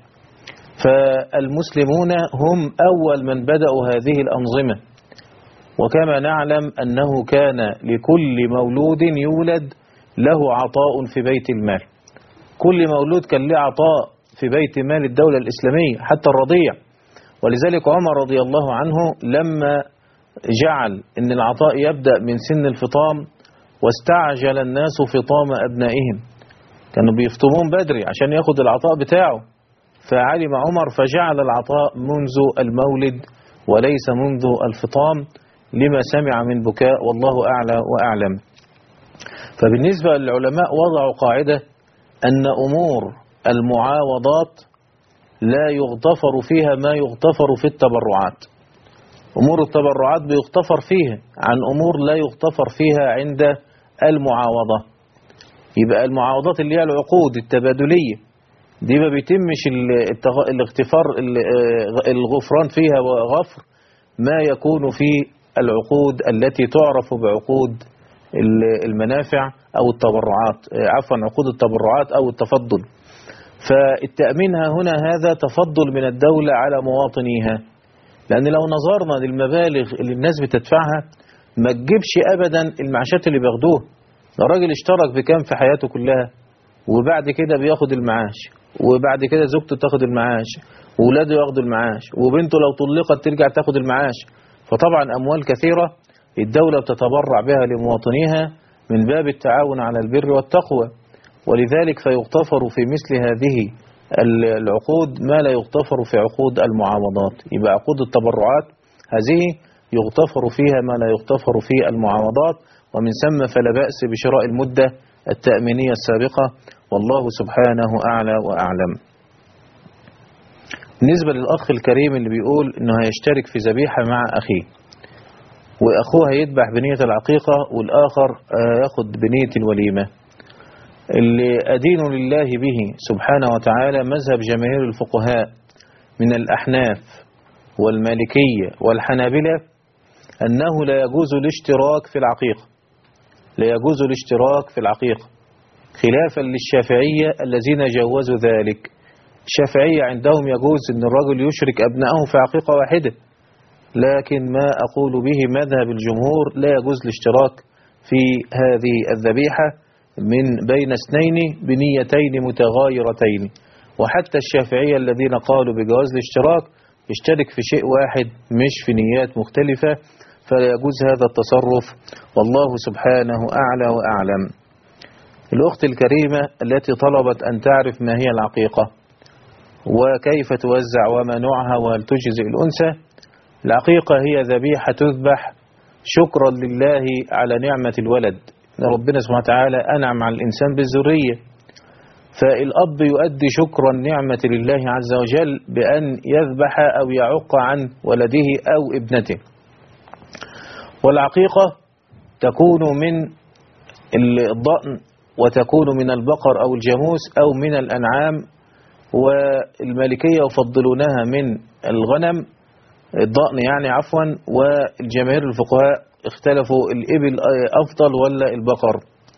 فالمسلمون هم أول من بدأوا هذه الأنظمة وكما نعلم أنه كان لكل مولود يولد له عطاء في بيت المال كل مولود كان له عطاء في بيت مال الدولة الإسلامية حتى الرضيع ولذلك عمر رضي الله عنه لما جعل أن العطاء يبدأ من سن الفطام واستعجل الناس فطام أبنائهم كانوا بيفطمون بدري عشان ياخد العطاء بتاعه فعلم عمر فجعل العطاء منذ المولد وليس منذ الفطام لما سمع من بكاء والله أعلى وأعلم فبالنسبة للعلماء وضعوا قاعدة أن أمور المعاوضات لا يغتفر فيها ما يغتفر في التبرعات أمور التبرعات بيغتفر فيها عن أمور لا يغتفر فيها عند المعاوضة يبقى المعاوضات اللي هي العقود التبادلية دي ما بيتمش ال- التغ- الاغتفار ال- آه، الغفران فيها وغفر ما يكون في العقود التي تعرف بعقود ال- المنافع أو التبرعات آه، عفوا عقود التبرعات أو التفضل فالتأمينها هنا هذا تفضل من الدولة على مواطنيها لأن لو نظرنا للمبالغ اللي الناس بتدفعها ما تجيبش أبدا المعاشات اللي بياخدوها ده راجل اشترك بكام في حياته كلها وبعد كده بياخد المعاش وبعد كده زوجته تاخد المعاش وولاده ياخدوا المعاش وبنته لو طلقت ترجع تاخد المعاش فطبعا أموال كثيرة الدولة بتتبرع بها لمواطنيها من باب التعاون على البر والتقوى ولذلك فيغتفر في مثل هذه ال- العقود ما لا يغتفر في عقود المعاوضات يبقى عقود التبرعات هذه يغتفر فيها ما لا يغتفر في المعاوضات ومن ثم فلا بأس بشراء المدة التأمينية السابقة والله سبحانه أعلى وأعلم بالنسبة للأخ الكريم اللي بيقول إنه هيشترك في ذبيحة مع أخيه وأخوه هيذبح بنية العقيقة والآخر آه، ياخد بنية الوليمة اللي أدين لله به سبحانه وتعالى مذهب جماهير الفقهاء من الأحناف والمالكية والحنابلة أنه لا يجوز الاشتراك في العقيقة لا يجوز الاشتراك في العقيقة خلافا للشافعية الذين جوزوا ذلك الشافعية عندهم يجوز أن الرجل يشرك أبنائه في عقيقة واحدة لكن ما أقول به مذهب الجمهور لا يجوز الاشتراك في هذه الذبيحة من بين اثنين بنيتين متغايرتين وحتى الشافعية الذين قالوا بجواز الاشتراك يشترك في شيء واحد مش في نيات مختلفة فلا يجوز هذا التصرف والله سبحانه أعلى وأعلم الأخت الكريمة التي طلبت أن تعرف ما هي العقيقة وكيف توزع وما نوعها وهل تجزئ الأنثى العقيقة هي ذبيحة تذبح شكرا لله على نعمة الولد ربنا سبحانه وتعالى أنعم على الإنسان بالذرية فالأب يؤدي شكرا نعمة لله عز وجل بأن يذبح أو يعق عن ولده أو ابنته والعقيقة تكون من الضأن وتكون من البقر أو الجاموس أو من الأنعام والمالكية يفضلونها من الغنم الضأن يعني عفوا والجماهير الفقهاء اختلفوا الإبل أفضل ولا البقر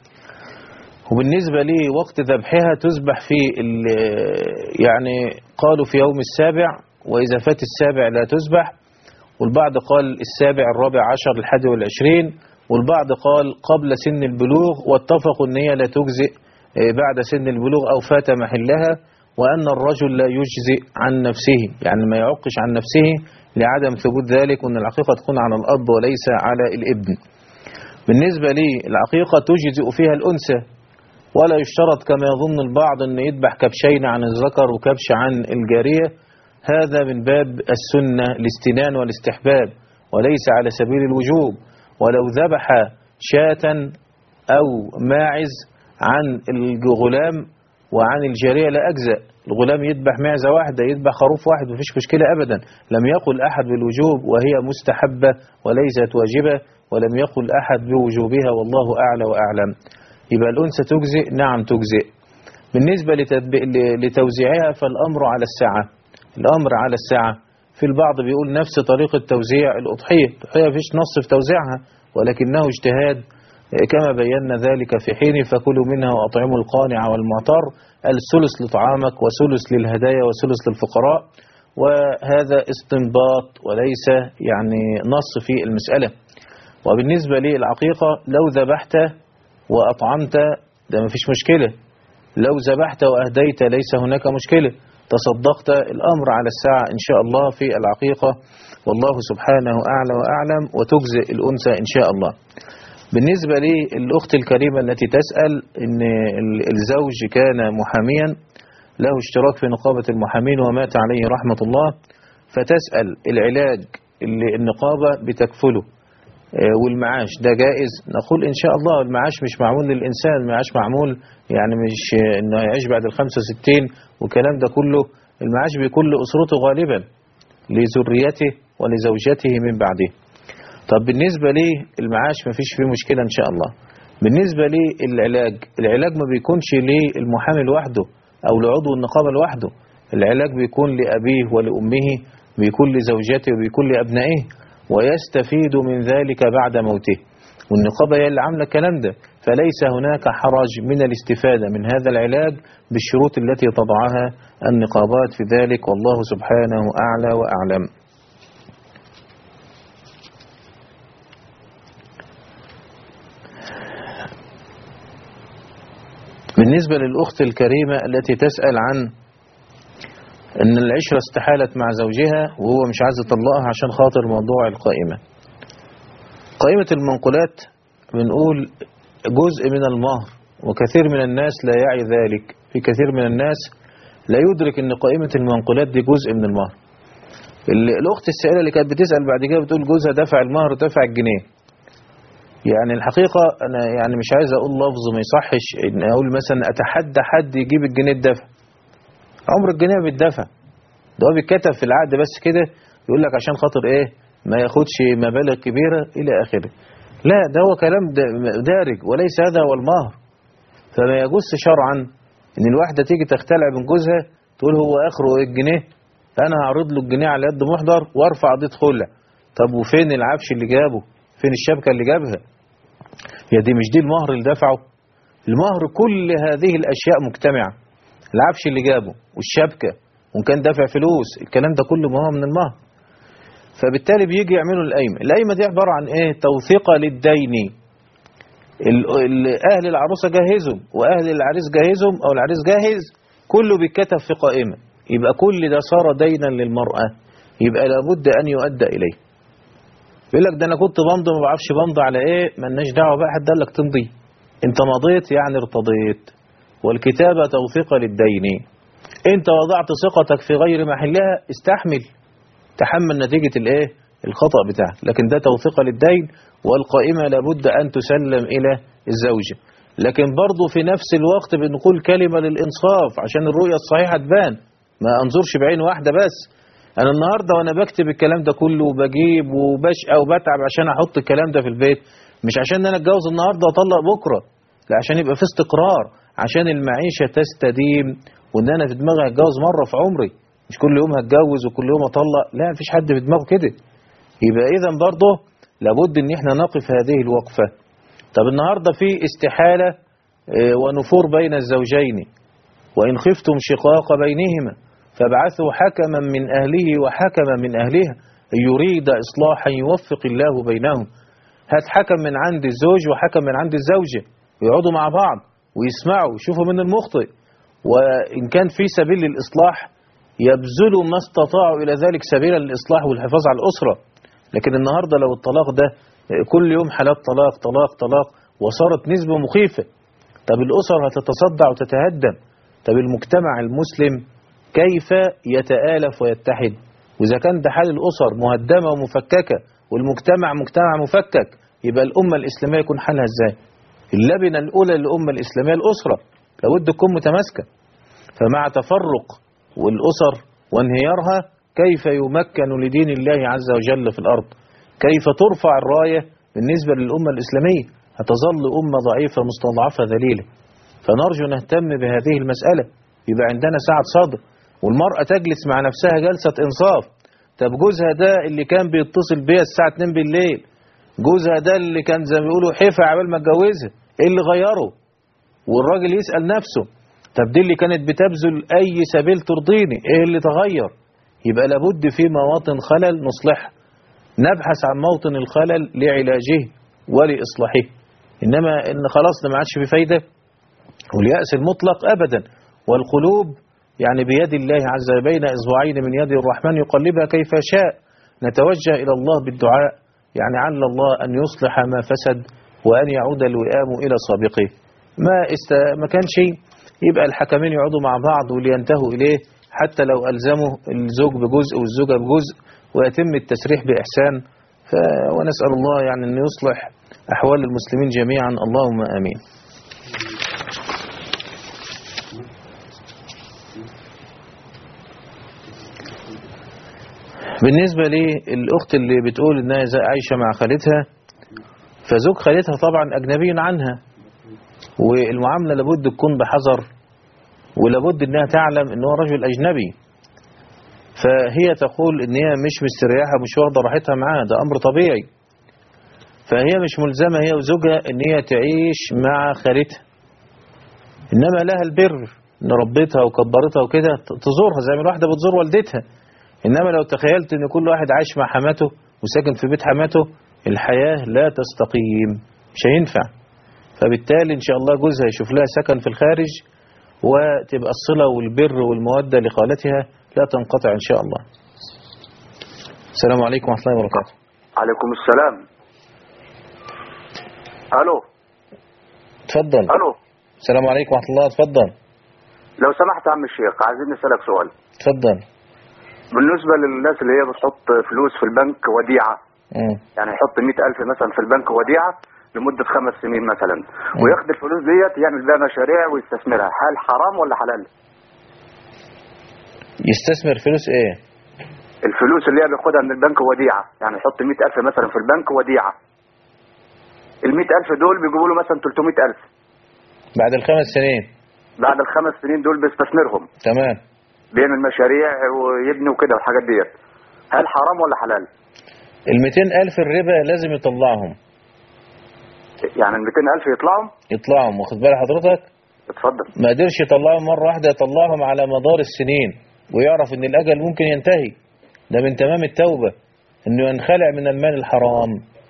وبالنسبة لي وقت ذبحها تذبح في يعني قالوا في يوم السابع وإذا فات السابع لا تذبح والبعض قال السابع الرابع عشر الحادي والعشرين والبعض قال قبل سن البلوغ واتفقوا ان هي لا تجزئ بعد سن البلوغ أو فات محلها وأن الرجل لا يجزئ عن نفسه يعني ما يعقش عن نفسه لعدم ثبوت ذلك وأن العقيقة تكون على الأب وليس على الابن بالنسبة لي العقيقة تجزئ فيها الأنثى ولا يشترط كما يظن البعض أن يذبح كبشين عن الذكر وكبش عن الجارية هذا من باب السنة الاستنان والاستحباب وليس على سبيل الوجوب ولو ذبح شاة أو ماعز عن الغلام وعن الجارية لا أجزأ الغلام يذبح معزة واحدة يذبح خروف واحد مفيش مشكلة أبدا لم يقل أحد بالوجوب وهي مستحبة وليست واجبة ولم يقل أحد بوجوبها والله أعلى وأعلم يبقى الأنثى تجزئ نعم تجزئ بالنسبة لتدب- ل- لتوزيعها فالأمر على الساعة الأمر على الساعة في البعض بيقول نفس طريقة توزيع الأضحية الأضحية فيش نص في توزيعها ولكنه اجتهاد كما بينا ذلك في حين فكلوا منها وأطعموا القانع والمعتر الثلث لطعامك وثلث للهدايا وثلث للفقراء وهذا استنباط وليس يعني نص في المسألة وبالنسبة للعقيقة لو ذبحت وأطعمت ده مفيش مشكلة لو ذبحت وأهديت ليس هناك مشكلة تصدقت الأمر على الساعة إن شاء الله في العقيقة والله سبحانه أعلى وأعلم وتجزئ الأنثى إن شاء الله بالنسبة للأخت الكريمة التي تسأل إن ال- الزوج كان محاميا له اشتراك في نقابة المحامين ومات عليه رحمة الله فتسأل العلاج اللي النقابة بتكفله آه، والمعاش ده جائز نقول إن شاء الله المعاش مش معمول للإنسان المعاش معمول يعني مش آه، إنه يعيش بعد ال 65 والكلام ده كله المعاش بيكون لأسرته غالبا لذريته ولزوجته من بعده طب بالنسبة لي المعاش ما فيش فيه مشكلة إن شاء الله بالنسبة لي العلاج العلاج ما بيكونش للمحامي لوحده أو لعضو النقابة لوحده العلاج بيكون لأبيه ولأمه بيكون لزوجته وبيكون لأبنائه ويستفيد من ذلك بعد موته والنقابة هي اللي عاملة الكلام ده فليس هناك حرج من الاستفادة من هذا العلاج بالشروط التي تضعها النقابات في ذلك والله سبحانه أعلى وأعلم بالنسبة للأخت الكريمة التي تسأل عن أن العشرة استحالت مع زوجها وهو مش عايز يطلقها عشان خاطر موضوع القائمة قائمة المنقولات بنقول جزء من المهر وكثير من الناس لا يعي ذلك في كثير من الناس لا يدرك أن قائمة المنقولات دي جزء من المهر ال- الأخت السائلة اللي كانت بتسأل بعد كده بتقول جوزها دفع المهر دفع الجنيه يعني الحقيقة أنا يعني مش عايز أقول لفظ ما يصحش إن أقول مثلا أتحدى حد يجيب الجنيه الدفع عمر الجنيه بيتدفع ده هو بيتكتب في العقد بس كده يقول لك عشان خاطر إيه ما ياخدش مبالغ كبيرة إلى آخره لا ده هو كلام دا- دارج وليس هذا هو المهر فما يجوز شرعا إن الواحدة تيجي تختلع من جوزها تقول هو آخره إيه الجنيه فأنا هعرض له الجنيه على قد محضر وارفع قضية خلع طب وفين العفش اللي جابه فين الشبكة اللي جابها هي دي مش دي المهر اللي دفعه المهر كل هذه الأشياء مجتمعة العفش اللي جابه والشبكة وإن كان دافع فلوس الكلام ده كله ما هو من المهر فبالتالي بيجي يعملوا القايمة القايمة دي عبارة عن إيه توثيقة للدين ال- ال- أهل العروسة جهزهم وأهل العريس جهزهم أو العريس جاهز كله بيتكتب في قائمة يبقى كل ده صار دينا للمرأة يبقى لابد أن يؤدى إليه يقول لك ده انا كنت بمضي ما بعرفش بمضي على ايه مالناش دعوه بقى حد قال لك تمضي انت مضيت يعني ارتضيت والكتابه توثيق للدين انت وضعت ثقتك في غير محلها استحمل تحمل نتيجه الايه الخطا بتاعك لكن ده توثيق للدين والقائمه لابد ان تسلم الى الزوجه لكن برضه في نفس الوقت بنقول كلمه للانصاف عشان الرؤيه الصحيحه تبان ما انظرش بعين واحده بس انا النهارده وانا بكتب الكلام ده كله وبجيب وبشقى وبتعب عشان احط الكلام ده في البيت مش عشان انا اتجوز النهارده واطلق بكره لا عشان يبقى في استقرار عشان المعيشه تستديم وان انا في دماغي هتجوز مره في عمري مش كل يوم هتجوز وكل يوم اطلق لا مفيش حد في دماغه كده يبقى اذا برضه لابد ان احنا نقف هذه الوقفه طب النهارده في استحاله آه، ونفور بين الزوجين وإن خفتم شقاق بينهما فابعثوا حكما من أهله وحكما من أهلها إن يريد إصلاحا يوفق الله بينهم هات حكم من عند الزوج وحكم من عند الزوجة ويقعدوا مع بعض ويسمعوا يشوفوا من المخطئ وإن كان في سبيل للإصلاح يبذلوا ما استطاعوا إلى ذلك سبيلا للإصلاح والحفاظ على الأسرة لكن النهاردة لو الطلاق ده كل يوم حالات طلاق طلاق طلاق وصارت نسبة مخيفة طب الأسر هتتصدع وتتهدم طب المجتمع المسلم كيف يتآلف ويتحد وإذا كان ده حال الأسر مهدمة ومفككة والمجتمع مجتمع مفكك يبقى الأمة الإسلامية يكون حالها إزاي اللبنة الأولى للأمة الإسلامية الأسرة لابد تكون متماسكة فمع تفرق والأسر وانهيارها كيف يمكن لدين الله عز وجل في الأرض كيف ترفع الراية بالنسبة للأمة الإسلامية هتظل أمة ضعيفة مستضعفة ذليلة فنرجو نهتم بهذه المسألة يبقى عندنا ساعة صدر والمرأة تجلس مع نفسها جلسة إنصاف طب جوزها ده اللي كان بيتصل بيها الساعة 2 بالليل جوزها ده اللي كان زي ما بيقولوا حفا عبال ما اتجوزها ايه اللي غيره والراجل يسأل نفسه طب دي اللي كانت بتبذل اي سبيل ترضيني ايه اللي تغير يبقى لابد في مواطن خلل نصلحها نبحث عن موطن الخلل لعلاجه ولإصلاحه إنما إن خلاص ده ما عادش في فايدة واليأس المطلق أبدا والقلوب يعني بيد الله عز وجل بين إصبعين من يد الرحمن يقلبها كيف شاء نتوجه إلى الله بالدعاء يعني عل الله أن يصلح ما فسد وأن يعود الوئام إلى سابقه ما, است... ما كان شيء يبقى الحكمين يقعدوا مع بعض ولينتهوا إليه حتى لو ألزموا الزوج بجزء والزوجة بجزء ويتم التسريح بإحسان ف... ونسأل الله يعني أن يصلح أحوال المسلمين جميعا اللهم آمين بالنسبة للأخت اللي بتقول إنها عايشة مع خالتها فزوج خالتها طبعا أجنبي عنها والمعاملة لابد تكون بحذر ولابد إنها تعلم إن هو رجل أجنبي فهي تقول إن هي مش مستريحة مش واخدة راحتها معاه ده أمر طبيعي فهي مش ملزمة هي وزوجها إن هي تعيش مع خالتها إنما لها البر إن ربتها وكبرتها وكده تزورها زي ما الواحدة بتزور والدتها إنما لو تخيلت إن كل واحد عايش مع حماته وساكن في بيت حماته الحياة لا تستقيم مش هينفع فبالتالي إن شاء الله جوزها يشوف لها سكن في الخارج وتبقى الصلة والبر والمودة لخالتها لا تنقطع إن شاء الله السلام عليكم ورحمة الله وبركاته عليكم السلام الو اتفضل الو السلام عليكم ورحمة الله اتفضل لو سمحت يا عم الشيخ عايزين نسألك سؤال اتفضل بالنسبة للناس اللي هي بتحط فلوس في البنك وديعة مم. يعني يحط مئة ألف مثلا في البنك وديعة لمدة خمس سنين مثلا وياخد الفلوس ديت يعمل بيها مشاريع ويستثمرها هل حرام ولا حلال؟ يستثمر فلوس ايه الفلوس اللي هي بياخدها من البنك وديعة يعني يحط مئة ألف مثلا في البنك وديعة المئة ألف دول بيجيبوا له مثلا 300 ألف بعد الخمس سنين بعد الخمس سنين دول بيستثمرهم تمام بيعمل مشاريع ويبني وكده والحاجات ديت هل حرام ولا حلال؟ ال 200 ألف الربا لازم يطلعهم يعني ال 200 ألف يطلعوا يطلعهم واخد بال حضرتك اتفضل ما قدرش يطلعهم مرة واحدة يطلعهم على مدار السنين ويعرف ان الأجل ممكن ينتهي ده من تمام التوبة انه ينخلع من المال الحرام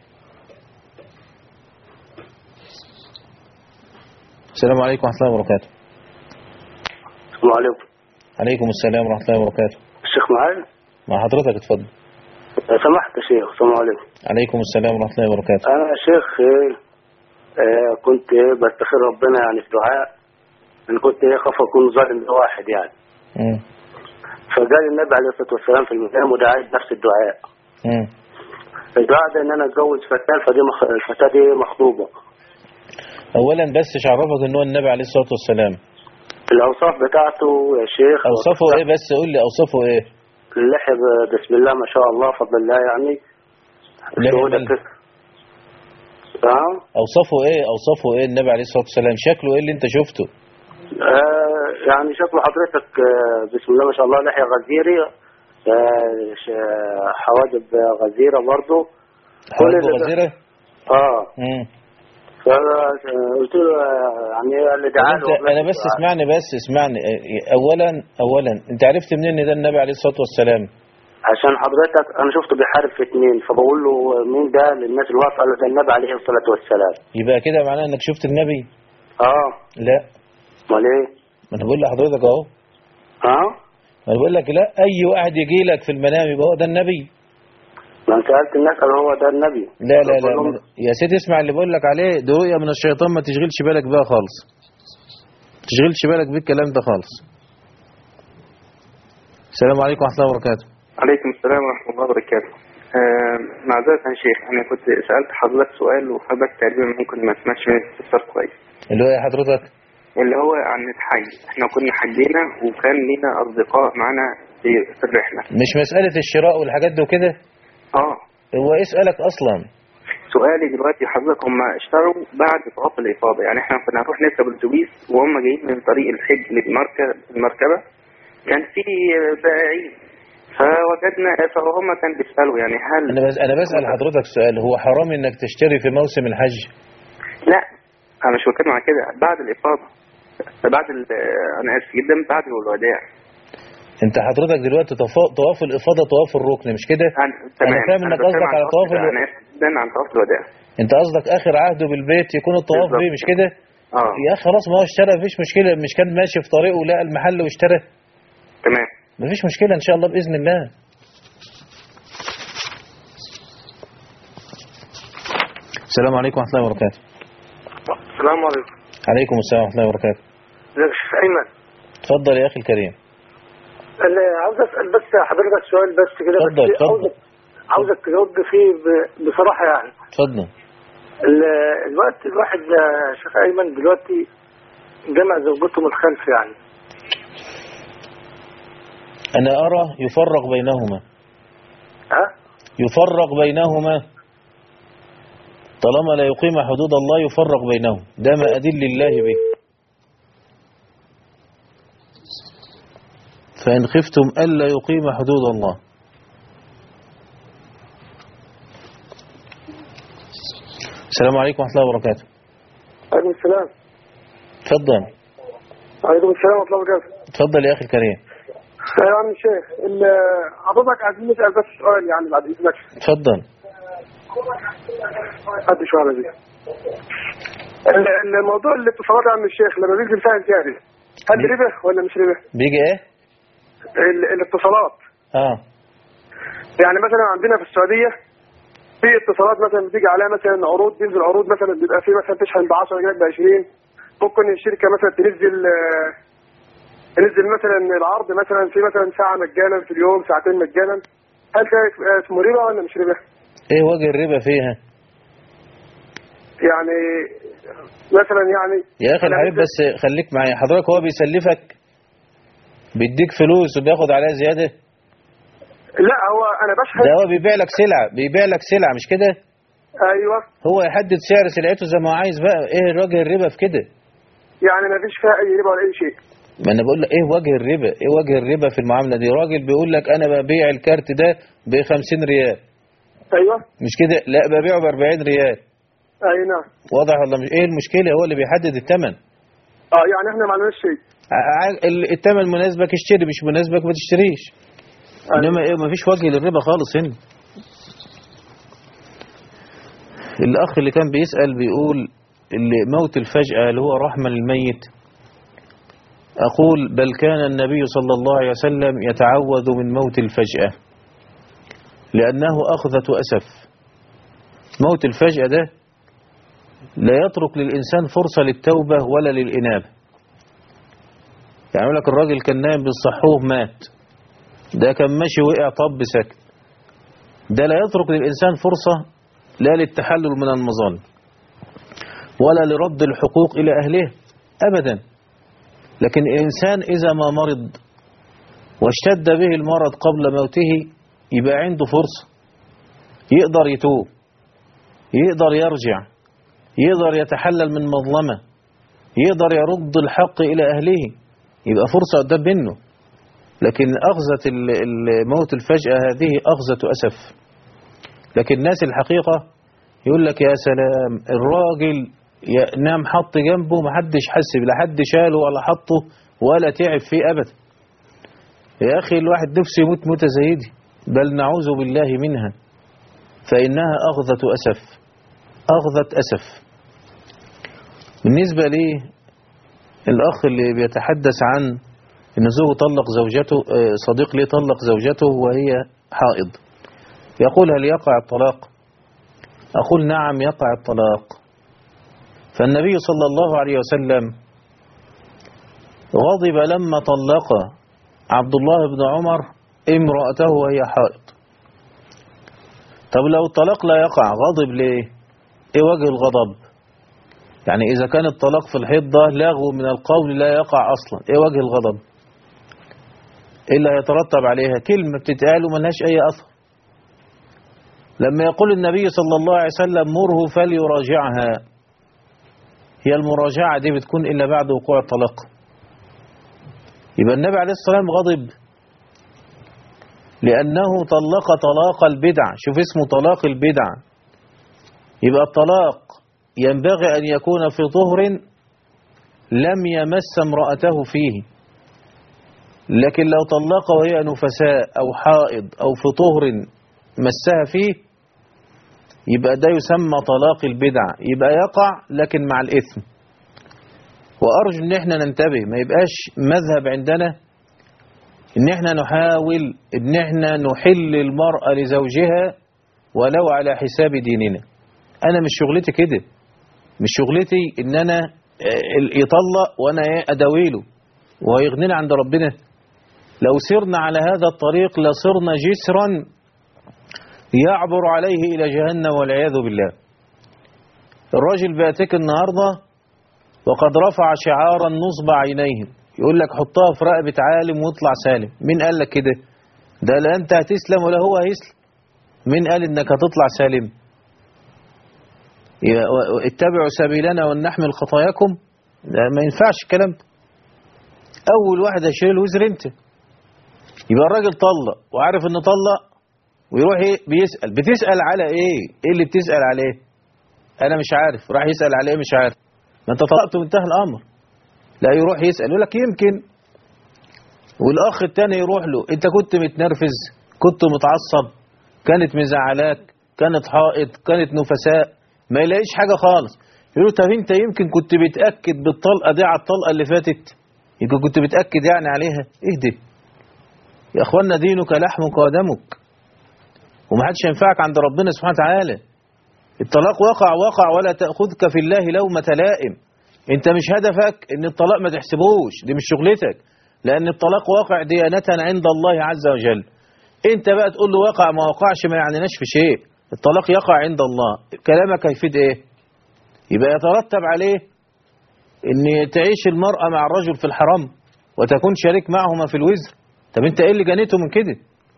السلام عليكم ورحمة الله وبركاته السلام عليكم عليكم السلام ورحمة الله وبركاته الشيخ معايا مع حضرتك اتفضل لو سمحت يا شيخ السلام عليكم عليكم السلام ورحمة الله وبركاته انا يا شيخ إيه، آه، كنت إيه، بستخير ربنا يعني في دعاء ان كنت إيه، خاف اكون ظالم لواحد يعني مم. فقال النبي عليه الصلاه والسلام في المنام ودعاء نفس الدعاء مم. الدعاء ده ان انا اتجوز فتاه فدي مخ... الفتاه دي مخطوبه اولا بس مش عرفك ان هو النبي عليه الصلاة والسلام الاوصاف بتاعته يا شيخ اوصفه ايه بس قول لي اوصفه ايه اللحية ب- بسم الله ما شاء الله فضل الله يعني لحية شهودة مال. كده. نعم اوصفه ايه اوصفه ايه النبي عليه الصلاة والسلام شكله ايه اللي انت شفته آه يعني شكل حضرتك آه بسم الله ما شاء الله لحية غزيري آه ش- حواجب غزيرة برضه حواجبه اللي- غزيرة اه مم. فقلت له آه، يعني اللي طب دعا انت له انا بس اسمعني بس اسمعني اه، اولا اولا انت عرفت منين ان ده النبي عليه الصلاة والسلام عشان حضرتك انا شفته بيحارب في اتنين فبقول له مين ده للناس اللي واقفه قال له ده النبي عليه الصلاه والسلام يبقى كده معناه انك شفت النبي اه لا امال ايه؟ ما انا بقول لحضرتك اهو اه ما انا بقول لك لا اي واحد يجي لك في المنام يبقى هو ده النبي ما انت سالت الناس قالوا هو ده النبي لا لا لا بقول لهم- ما- يا سيدي اسمع اللي بقول لك عليه ده رؤية من الشيطان ما تشغلش بالك بقى خالص ما تشغلش بالك بالكلام ده خالص السلام عليكم ورحمة الله وبركاته عليكم السلام ورحمة الله وبركاته آه، معذرة يا شيخ أنا كنت سألت حضرتك سؤال وحضرتك تقريبا ممكن ما سمعتش مني استفسار كويس اللي هو يا حضرتك اللي هو عن الحج احنا كنا حجينا وكان لينا أصدقاء معنا في في الرحلة مش مسألة الشراء والحاجات دي وكده اه هو اسألك أصلا سؤالي دلوقتي حضرتك هم اشتروا بعد طواف الإفاضة يعني احنا كنا هنروح نركب الأتوبيس وهم جايين من طريق الحج للمركب المركبة كان في بائعين فوجدنا فهم كان بيسألوا يعني هل أنا بس أنا بسأل حضرتك سؤال هو حرام إنك تشتري في موسم الحج لا انا مش بتكلم على كده بعد الافاضه بعد ال- انا اسف جدا بعد الوداع أنت حضرتك دلوقتي طفا- طواف الإفاضة طواف الركن مش كده؟ تمام أنا فاهم إنك بتكلم قصدك عن على طواف الوداع. ال... انا اسف جدا عن طواف الوداع أنت قصدك آخر عهده بالبيت يكون الطواف بالظبط. بيه مش كده؟ اه يا أخي خلاص ما هو اشترى مفيش مشكلة مش كان ماشي في طريقه ولقى المحل واشترى تمام مفيش مشكلة إن شاء الله بإذن الله السلام عليكم ورحمة الله وبركاته السلام عليكم عليكم السلام ورحمة الله وبركاته ازيك يا شيخ ايمن اتفضل يا أخي الكريم اللي عاوز اسال بس حضرتك سؤال بس كده بس اتفضل، اتفضل. عاوزك عاوزك تجاوب فيه ب- بصراحه يعني اتفضل ال- الوقت الواحد يا شيخ ايمن دلوقتي جمع زوجته من الخلف يعني أنا أرى يفرق بينهما ها يفرق بينهما طالما لا يقيم حدود الله يفرق بينهم ده ما أدل الله به فإن خفتم ألا يقيم حدود الله السلام عليكم ورحمة الله وبركاته عليكم السلام تفضل عليكم السلام ورحمه الله وبركاته تفضل يا أخي الكريم يا عم الشيخ ال- حضرتك عايزين نسال بس سؤال يعني بعد اذنك تفضل قد شو على دي ال- الموضوع الاتصالات يا عم الشيخ لما بينزل فيها زياده هل ربا ولا مش ربا؟ بيجي ايه ال- الاتصالات اه يعني مثلا عندنا في السعوديه في اتصالات مثلا بتيجي عليها مثلا عروض بينزل عروض مثلا بيبقى في مثلا تشحن ب 10 جنيه ب 20 ممكن الشركه مثلا تنزل آه، تنزل مثلا العرض مثلا في مثلا ساعه مجانا في اليوم ساعتين مجانا هل ده اسمه ربا ولا مش ربا؟ ايه وجه الربا فيها يعني مثلا يعني يا اخي الحبيب بس خليك معايا حضرتك هو بيسلفك بيديك فلوس وبياخد عليها زيادة لا هو انا بشحن ده هو بيبيع لك سلعة بيبيع لك سلعة مش كده ايوه هو يحدد سعر سلعته زي ما هو عايز بقى ايه وجه الربا في كده يعني ما فيش فيها اي ربا ولا اي شيء ما انا بقول لك ايه وجه الربا ايه وجه الربا في المعاملة دي راجل بيقول لك انا ببيع الكارت ده ب 50 ريال ايوه مش كده لا ببيعه ب 40 ريال اي نعم واضح ولا مش ايه المشكلة هو اللي بيحدد الثمن اه يعني احنا ما عملناش شيء ع- ال- الثمن مناسبك اشتري مش مناسبك ما تشتريش انما ايه ما فيش وجه للربا خالص هنا الاخ اللي كان بيسأل بيقول اللي موت الفجأة اللي هو رحمة للميت اقول بل كان النبي صلى الله عليه وسلم يتعوذ من موت الفجأة لانه اخذة اسف موت الفجأة ده لا يترك للإنسان فرصة للتوبة ولا للإنابة يعني يقول لك الراجل كان نايم بالصحوه مات ده كان ماشي وقع طب سكت ده لا يترك للإنسان فرصة لا للتحلل من المظالم ولا لرد الحقوق إلى أهله أبدا لكن الإنسان إذا ما مرض واشتد به المرض قبل موته يبقى عنده فرصة يقدر يتوب يقدر يرجع يقدر يتحلل من مظلمة يقدر يرد الحق إلى أهله يبقى فرصة قدام منه لكن أخذة ال- ال- موت الفجأة هذه أخذة أسف لكن الناس الحقيقة يقول لك يا سلام الراجل ي- نام حط جنبه محدش حس لا حد شاله ولا حطه ولا تعب فيه أبدا يا أخي الواحد نفسه يموت موتة زي دي بل نعوذ بالله منها فإنها أخذة أسف أخذة أسف بالنسبة لي الأخ اللي بيتحدث عن إن زوجه طلق زوجته آه، صديق ليه طلق زوجته وهي حائض يقول هل يقع الطلاق أقول نعم يقع الطلاق فالنبي صلى الله عليه وسلم غضب لما طلق عبد الله بن عمر امرأته وهي حائض طب لو الطلاق لا يقع غضب ليه ايه وجه الغضب يعني اذا كان الطلاق في الحيض ده لغو من القول لا يقع اصلا ايه وجه الغضب ايه اللي هيترتب عليها كلمة بتتقال وملهاش اي اثر لما يقول النبي صلى الله عليه وسلم مره فليراجعها هي المراجعة دي بتكون إلا بعد وقوع الطلاق يبقى النبي عليه الصلاة والسلام غضب لأنه طلق طلاق البدع شوف اسمه طلاق البدع يبقى الطلاق ينبغي أن يكون في طهر لم يمس امرأته فيه لكن لو طلق وهي نفساء أو حائض أو في طهر مسها فيه يبقى ده يسمى طلاق البدع يبقى يقع لكن مع الإثم وأرجو إن احنا ننتبه ما يبقاش مذهب عندنا إن احنا نحاول إن احنا نحل المرأة لزوجها ولو على حساب ديننا أنا مش شغلتي كده مش شغلتي إن أنا يطلق وأنا إيه أداويله ويغنينا عند ربنا لو سرنا على هذا الطريق لصرنا جسرا يعبر عليه إلى جهنم والعياذ بالله الراجل بيأتيك النهاردة وقد رفع شعارا نصب عينيه يقول لك حطها في رقبة عالم واطلع سالم مين قال لك كده ده لا أنت هتسلم ولا هو هيسلم مين قال إنك هتطلع سالم اتبعوا سبيلنا ولنحمل خطاياكم ما ينفعش الكلام ده أول واحد هيشيل الوزر أنت يبقى الراجل طلق وعارف إنه طلق ويروح ايه بيسأل بتسأل على ايه ايه اللي بتسأل عليه انا مش عارف راح يسأل على ايه مش عارف ما انت طلقت وانتهى الامر لا يروح يسأل يقول لك يمكن والاخ التاني يروح له انت كنت متنرفز كنت متعصب كانت مزعلاك كانت حائط كانت نفساء ما يلاقيش حاجة خالص يقول له طب انت يمكن كنت بتأكد بالطلقة دي على الطلقة اللي فاتت يمكن كنت بتأكد يعني عليها اهدي يا اخوانا دينك لحمك ودمك ومحدش ينفعك عند ربنا سبحانه وتعالى الطلاق وقع وقع ولا تأخذك في الله لومة لائم انت مش هدفك ان الطلاق ما تحسبوش دي مش شغلتك لان الطلاق واقع ديانة عند الله عز وجل انت بقى تقول له وقع ما وقعش ما يعنيناش في شيء الطلاق يقع عند الله كلامك هيفيد ايه يبقى يترتب عليه ان تعيش المرأة مع الرجل في الحرام وتكون شريك معهما في الوزر طب انت ايه اللي جنيته من كده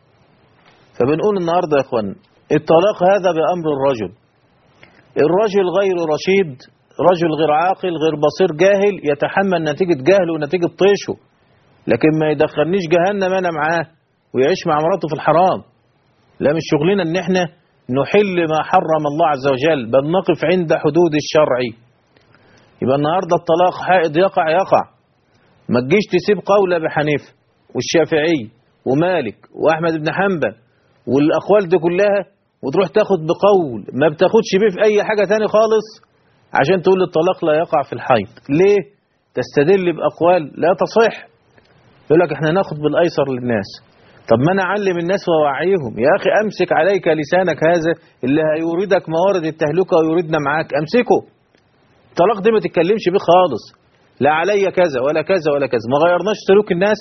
فبنقول النهاردة يا اخوان الطلاق هذا بأمر الرجل الرجل غير رشيد رجل غير عاقل غير بصير جاهل يتحمل نتيجة جهله ونتيجة طيشه لكن ما يدخلنيش جهنم انا معاه ويعيش مع مراته في الحرام لا مش شغلنا ان احنا نحل ما حرم الله عز وجل بل نقف عند حدود الشرع يبقى النهاردة الطلاق حائض يقع يقع ما تجيش تسيب قول ابي حنيفه والشافعي ومالك واحمد بن حنبل والاقوال دي كلها وتروح تاخد بقول ما بتاخدش بيه في اي حاجة تاني خالص عشان تقول الطلاق لا يقع في الحيض ليه تستدل باقوال لا تصح يقول لك احنا ناخد بالايسر للناس طب ما انا اعلم الناس واوعيهم يا اخي امسك عليك لسانك هذا اللي هيوردك موارد التهلكه ويوردنا معاك امسكه الطلاق دي ما تتكلمش بيه خالص لا عليا كذا ولا كذا ولا كذا ما غيرناش سلوك الناس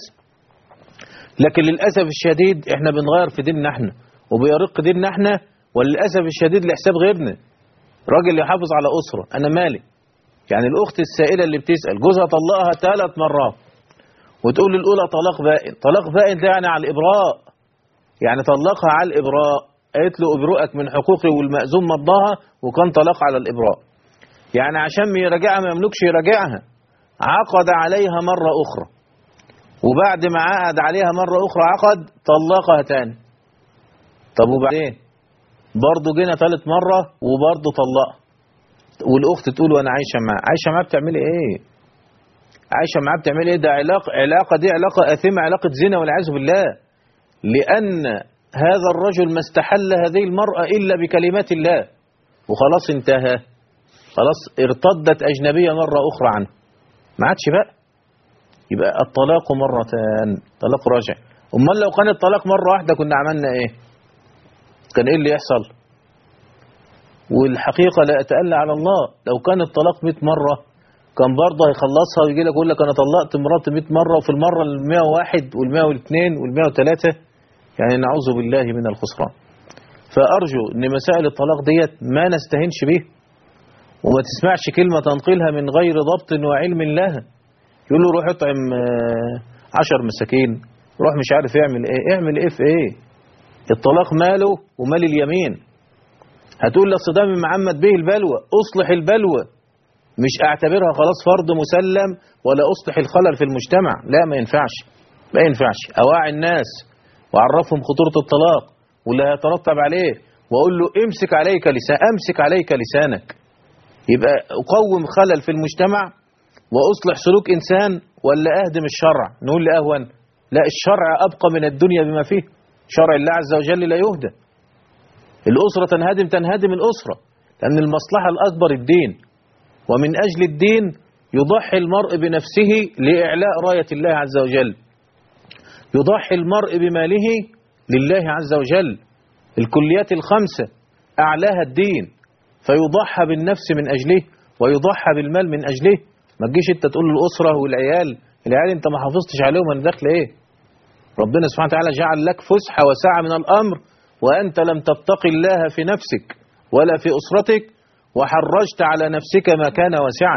لكن للاسف الشديد احنا بنغير في ديننا احنا وبيرق ديننا احنا وللاسف الشديد لحساب غيرنا راجل يحافظ على اسره انا مالي يعني الاخت السائله اللي بتسال جوزها طلقها ثلاث مرات وتقول الاولى طلاق بائن طلاق بائن ده يعني على الابراء يعني طلقها على الابراء قالت له ابرؤك من حقوقي والمأذون مضاها وكان طلاق على الابراء يعني عشان ما يراجعها ما يملكش يراجعها عقد عليها مرة أخرى وبعد ما عقد عليها مرة أخرى عقد طلقها تاني طب وبعدين برضه جينا ثالث مرة وبرضه طلقها والأخت تقول وأنا عايشة معاه عايشة معاه بتعملي إيه عايشة معاه بتعملي إيه ده علاقة علاقة دي علاقة أثيمة علاقة زنا والعياذ بالله لأن هذا الرجل ما استحل هذه المرأة إلا بكلمات الله وخلاص انتهى خلاص ارتدت أجنبية مرة أخرى عنه ما عادش بقى يبقى الطلاق مرتان طلاق راجع امال لو كان الطلاق مرة واحدة كنا عملنا ايه كان ايه اللي يحصل والحقيقة لا أتألى على الله لو كان الطلاق 100 مرة كان برضه هيخلصها ويجي لك يقول لك انا طلقت مراتي 100 مرة وفي المرة ال 101 وال 102 وال 103 يعني نعوذ بالله من الخسران فأرجو أن مسائل الطلاق ديت ما نستهنش بيها وما تسمعش كلمة تنقلها من غير ضبط وعلم لها يقول له روح اطعم آه، عشر مساكين روح مش عارف يعمل ايه اعمل ايه في ايه الطلاق ماله ومال اليمين هتقول لي اصل ده من محمد به البلوى اصلح البلوى مش اعتبرها خلاص فرض مسلم ولا اصلح الخلل في المجتمع لا ما ينفعش ما ينفعش اوعي الناس واعرفهم خطورة الطلاق واللي هيترتب عليه واقول له امسك عليك لسان امسك عليك لسانك يبقى اقوم خلل في المجتمع واصلح سلوك انسان ولا اهدم الشرع نقول لي اهون لا الشرع ابقى من الدنيا بما فيه شرع الله عز وجل لا يهدى الاسره تنهدم تنهدم الاسره لان المصلحه الاكبر الدين ومن اجل الدين يضحي المرء بنفسه لاعلاء رايه الله عز وجل يضحي المرء بماله لله عز وجل الكليات الخمسه اعلاها الدين فيضحى بالنفس من اجله ويضحى بالمال من اجله ما تجيش انت تقول للاسره والعيال العيال انت ما حافظتش عليهم انا داخل ايه ربنا سبحانه وتعالى جعل لك فسحه وسعه من الامر وانت لم تتقي الله في نفسك ولا في اسرتك وحرجت على نفسك ما كان واسعا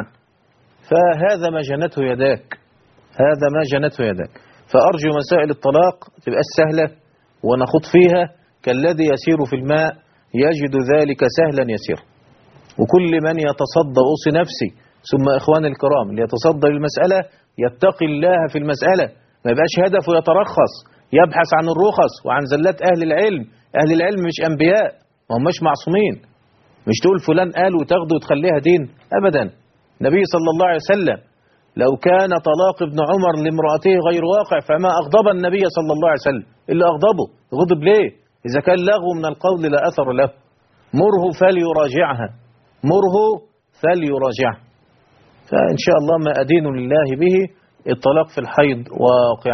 فهذا ما جنته يداك هذا ما جنته يداك فارجو مسائل الطلاق تبقى سهله ونخوض فيها كالذي يسير في الماء يجد ذلك سهلا يسير وكل من يتصدى أوصي نفسي ثم إخوان الكرام اللي يتصدى للمسألة يتقي الله في المسألة ما يبقاش هدفه يترخص يبحث عن الرخص وعن زلات أهل العلم أهل العلم مش أنبياء ما هماش معصومين مش تقول فلان قال وتاخده وتخليها دين أبدا النبي صلى الله عليه وسلم لو كان طلاق ابن عمر لامرأته غير واقع فما أغضب النبي صلى الله عليه وسلم إلا أغضبه غضب ليه إذا كان لغو من القول لا أثر له مره فليراجعها مره فليراجعها فإن شاء الله ما أدين لله به الطلاق في الحيض واقع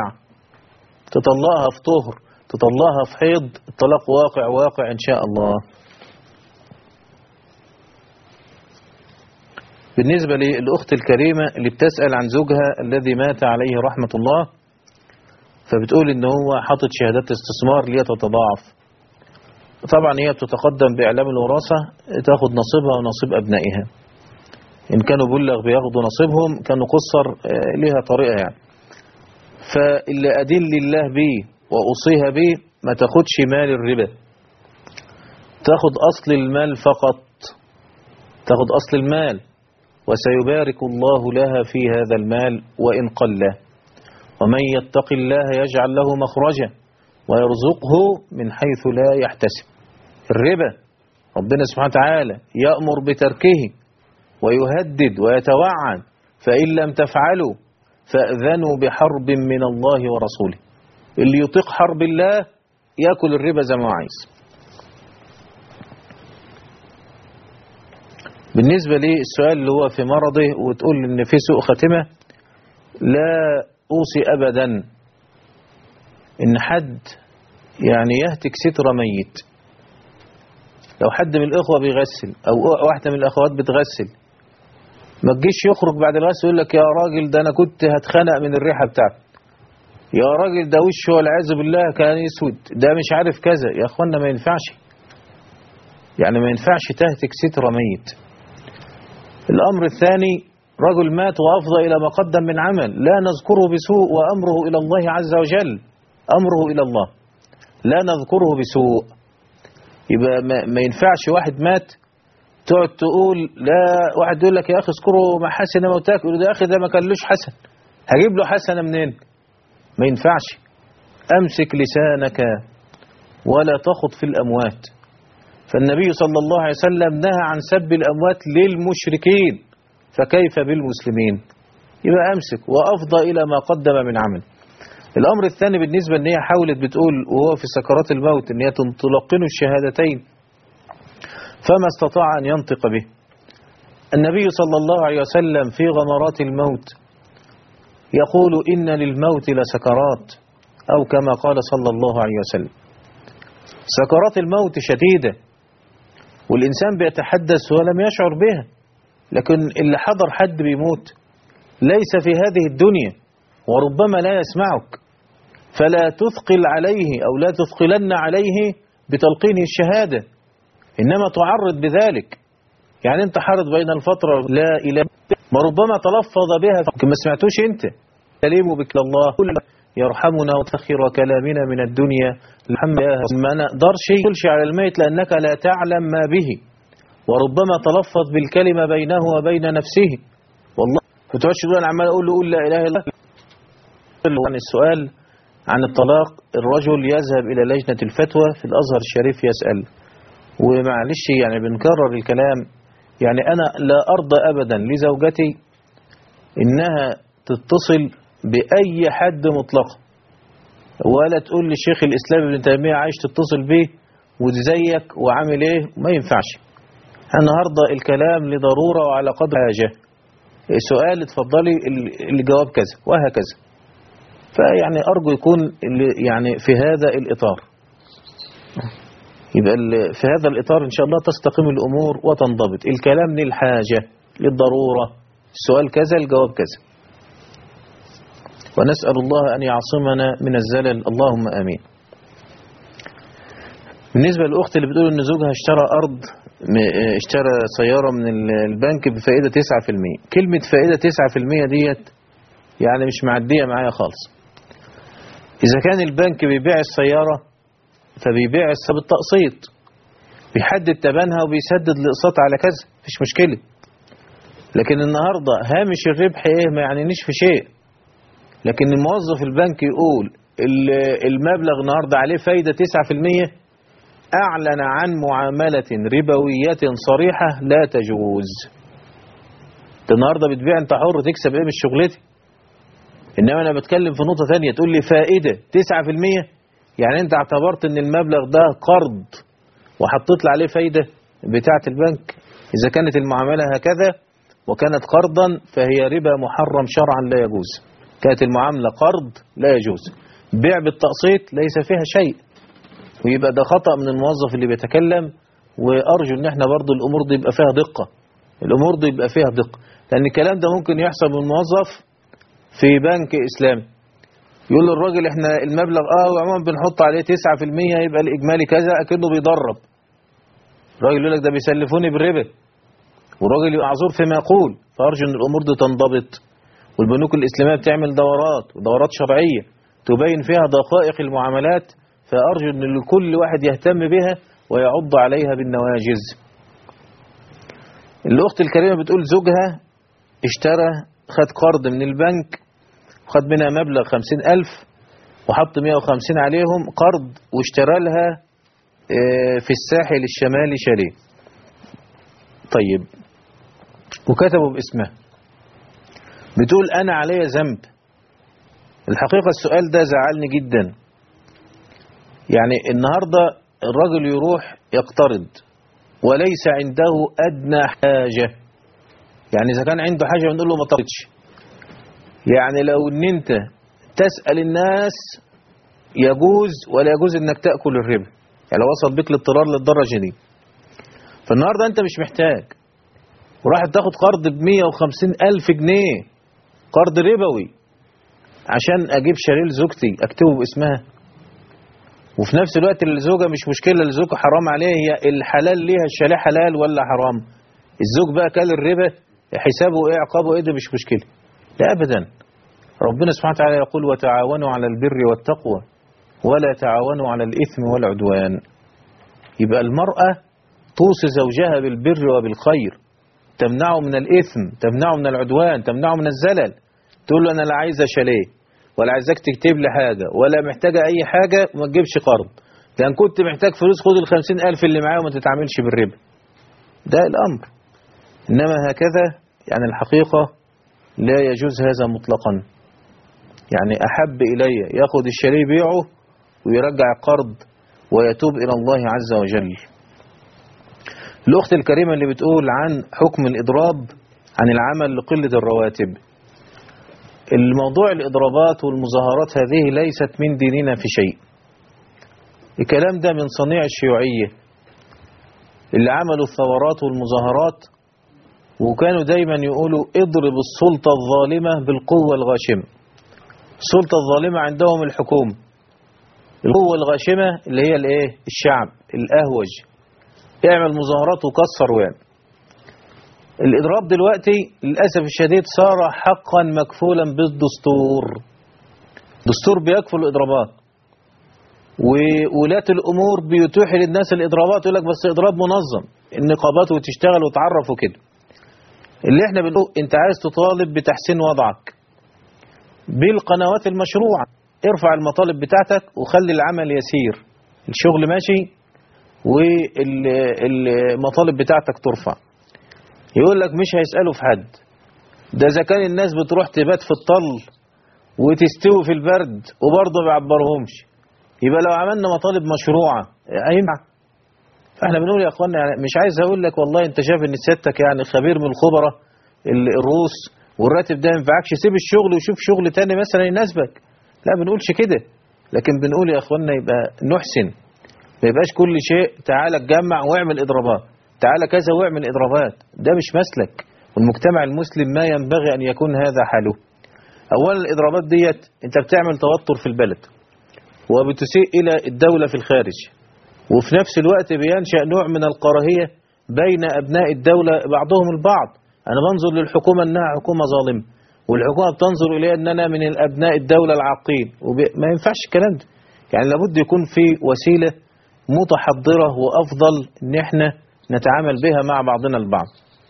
تطلقها في طهر تطلقها في حيض الطلاق واقع واقع إن شاء الله بالنسبة للأخت الكريمة اللي بتسأل عن زوجها الذي مات عليه رحمة الله فبتقول إن هو حاطط شهادات استثمار ليتتضاعف طبعا هي بتتقدم بإعلام الوراثة تاخد نصيبها ونصيب أبنائها إن كانوا بلغ بياخدوا نصيبهم كانوا قصر آه، ليها طريقة يعني فاللي أدل الله به وأوصيها به ما تاخدش مال الربا تاخد أصل المال فقط تاخد أصل المال وسيبارك الله لها في هذا المال وإن قل ومن يتق الله يجعل له مخرجا ويرزقه من حيث لا يحتسب الربا ربنا سبحانه وتعالى يأمر بتركه ويهدد ويتوعد فإن لم تفعلوا فأذنوا بحرب من الله ورسوله اللي يطيق حرب الله يأكل الربا زي ما هو عايز بالنسبة للسؤال اللي هو في مرضه وتقول إن في سوء خاتمة لا أوصي أبدا إن حد يعني يهتك ستر ميت لو حد من الإخوة بيغسل أو واحدة من الأخوات بتغسل ما تجيش يخرج بعد الغسل يقول لك يا راجل ده أنا كنت هتخنق من الريحة بتاعته يا راجل ده وشه والعياذ بالله كان يسود ده مش عارف كذا يا أخوانا ما ينفعش يعني ما ينفعش تهتك ستر ميت الأمر الثاني رجل مات وأفضى إلى ما قدم من عمل لا نذكره بسوء وأمره إلى الله عز وجل أمره إلى الله لا نذكره بسوء يبقى ما, ما ينفعش واحد مات تقعد تقول لا واحد يقول لك يا أخي اذكروا محاسن موتاك يقول له يا أخي ده ما كانلوش حسن هجيب له حسنة منين ما ينفعش أمسك لسانك ولا تخط في الأموات فالنبي صلى الله عليه وسلم نهى عن سب الأموات للمشركين فكيف بالمسلمين يبقى أمسك وأفضى إلى ما قدم من عمل الأمر الثاني بالنسبة أن هي حاولت بتقول وهو في سكرات الموت أن هي تلقن الشهادتين فما استطاع أن ينطق به النبي صلى الله عليه وسلم في غمرات الموت يقول إن للموت لسكرات أو كما قال صلى الله عليه وسلم سكرات الموت شديدة والإنسان بيتحدث ولم يشعر بها لكن اللي حضر حد بيموت ليس في هذه الدنيا وربما لا يسمعك فلا تثقل عليه أو لا تثقلن عليه بتلقينه الشهادة إنما تعرض بذلك يعني أنت حارض بين الفترة لا إله ما ربما تلفظ بها لكن ما سمعتوش أنت كلمه بك الله كل يرحمنا وتخير كلامنا من الدنيا الحمد ما نقدرش يقولش على الميت لأنك لا تعلم ما به وربما تلفظ بالكلمة بينه وبين نفسه والله كنت تقعدش تقول أنا عمال أقول له قول لا إله إلا الله عن السؤال عن الطلاق الرجل يذهب إلى لجنة الفتوى في الأزهر الشريف يسأل ومعلش يعني بنكرر الكلام يعني أنا لا أرضى أبدا لزوجتي إنها تتصل بأي حد مطلقا ولا تقول لي الشيخ الإسلام ابن تيمية عايش تتصل بيه وزيك وعامل ايه ما ينفعش النهاردة الكلام لضرورة وعلى قدر حاجة سؤال اتفضلي الجواب كذا وهكذا فيعني أرجو يكون يعني في هذا الإطار يبقى في هذا الإطار إن شاء الله تستقيم الأمور وتنضبط الكلام للحاجة للضرورة السؤال كذا الجواب كذا ونسأل الله أن يعصمنا من الزلل اللهم آمين بالنسبة للأخت اللي بتقول إن زوجها اشترى أرض اشترى سيارة من البنك بفائدة 9% كلمة فائدة 9% ديت يعني مش معدية معايا خالص إذا كان البنك بيبيع السيارة فبيبيع بالتقسيط بيحدد تبنها وبيسدد الأقساط على كذا مفيش مشكلة لكن النهاردة هامش الربح ايه ما يعنينيش في شيء لكن الموظف البنك يقول المبلغ النهاردة عليه فايدة 9% أعلن عن معاملة ربوية صريحة لا تجوز انت النهاردة بتبيع انت حر تكسب ايه من شغلتي انما انا بتكلم في نقطة ثانية تقول لي فائدة 9% يعني انت اعتبرت ان المبلغ ده قرض وحطيت له عليه فايدة بتاعة البنك اذا كانت المعاملة هكذا وكانت قرضا فهي ربا محرم شرعا لا يجوز كانت المعاملة قرض لا يجوز بيع بالتقسيط ليس فيها شيء ويبقى ده خطأ من الموظف اللي بيتكلم وأرجو ان احنا برضو الأمور دي يبقى فيها دقة الأمور دي يبقى فيها دقة لأن الكلام ده ممكن يحصل من موظف في بنك إسلامي يقول للراجل احنا المبلغ اه وعموما بنحط عليه 9% يبقى الإجمالي كذا أكنه بيدرب الراجل يقول لك ده بيسلفوني بالربا والراجل يبقى معذور فيما يقول فأرجو ان الأمور دي تنضبط والبنوك الإسلامية بتعمل دورات ودورات شرعية تبين فيها دقائق المعاملات فأرجو أن لكل واحد يهتم بها ويعض عليها بالنواجز الأخت الكريمة بتقول زوجها اشترى خد قرض من البنك وخد منها مبلغ خمسين ألف وحط مئة وخمسين عليهم قرض واشترى لها في الساحل الشمالي شاليه طيب وكتبوا باسمها بتقول أنا علي ذنب الحقيقة السؤال ده زعلني جدا يعني النهاردة الرجل يروح يقترض وليس عنده أدنى حاجة يعني إذا كان عنده حاجة بنقول له ما تقترضش يعني لو ان انت تسأل الناس يجوز ولا يجوز انك تأكل الربا يعني لو وصل بك الاضطرار للدرجة دي فالنهاردة انت مش محتاج وراح تاخد قرض ب 150 ألف جنيه قرض ربوي عشان اجيب شاليه لزوجتي اكتبه باسمها وفي نفس الوقت الزوجة مش مشكلة الزوجة حرام عليها هي الحلال ليها الشاليه حلال ولا حرام الزوج بقى كل الربا حسابه ايه عقابه ايه ده مش مشكلة لا ابدا ربنا سبحانه وتعالى يقول وتعاونوا على البر والتقوى ولا تعاونوا على الإثم والعدوان يبقى المرأة توصي زوجها بالبر وبالخير تمنعه من الإثم تمنعه من العدوان تمنعه من الزلل تقول له أنا لا عايزة شاليه ولا عايزاك تكتب لي حاجة ولا محتاجة أي حاجة وما تجيبش قرض لأن كنت محتاج فلوس خد الخمسين ألف اللي معايا وما تتعاملش بالربا ده الأمر إنما هكذا يعني الحقيقة لا يجوز هذا مطلقا يعني أحب إلي ياخد الشاليه يبيعه ويرجع القرض ويتوب إلى الله عز وجل الأخت الكريمة اللي بتقول عن حكم الإضراب عن العمل لقلة الرواتب الموضوع الإضرابات والمظاهرات هذه ليست من ديننا في شيء الكلام ده من صنيع الشيوعية اللي عملوا الثورات والمظاهرات وكانوا دايما يقولوا اضرب السلطة الظالمة بالقوة الغاشمة السلطة الظالمة عندهم الحكومة القوة الغاشمة اللي هي الايه الشعب الأهوج اعمل مظاهرات وكسر ويعمل الإضراب دلوقتي للأسف الشديد صار حقا مكفولا بالدستور دستور بيكفل الإضرابات وولاة الأمور بيتوح للناس الإضرابات يقول لك بس إضراب منظم النقابات وتشتغل وتعرف وكده اللي احنا بنقول انت عايز تطالب بتحسين وضعك بالقنوات المشروعة ارفع المطالب بتاعتك وخلي العمل يسير الشغل ماشي والمطالب بتاعتك ترفع يقول لك مش هيسألوا في حد ده إذا كان الناس بتروح تبات في الطل وتستوي في البرد وبرضه ما بيعبرهمش يبقى لو عملنا مطالب مشروعة هينفع فاحنا بنقول يا اخوانا يعني مش عايز اقول لك والله انت شايف ان سيادتك يعني خبير من الخبراء ال- الروس والراتب ده ما ينفعكش سيب الشغل وشوف شغل تاني مثلا يناسبك لا بنقولش كده لكن بنقول يا اخوانا يبقى نحسن ما يبقاش كل شيء تعالى اتجمع واعمل اضرابات تعالى كذا واعمل اضرابات ده مش مسلك والمجتمع المسلم ما ينبغي ان يكون هذا حاله اولا الاضرابات ديت انت بتعمل توتر في البلد وبتسيء الى الدولة في الخارج وفي نفس الوقت بينشأ نوع من الكراهية بين أبناء الدولة بعضهم البعض أنا بنظر للحكومة أنها حكومة ظالمة والحكومة بتنظر إليه أننا من الأبناء الدولة العاقين وما ينفعش الكلام ده يعني لابد يكون في وسيلة متحضرة وأفضل أن احنا نتعامل بها مع بعضنا البعض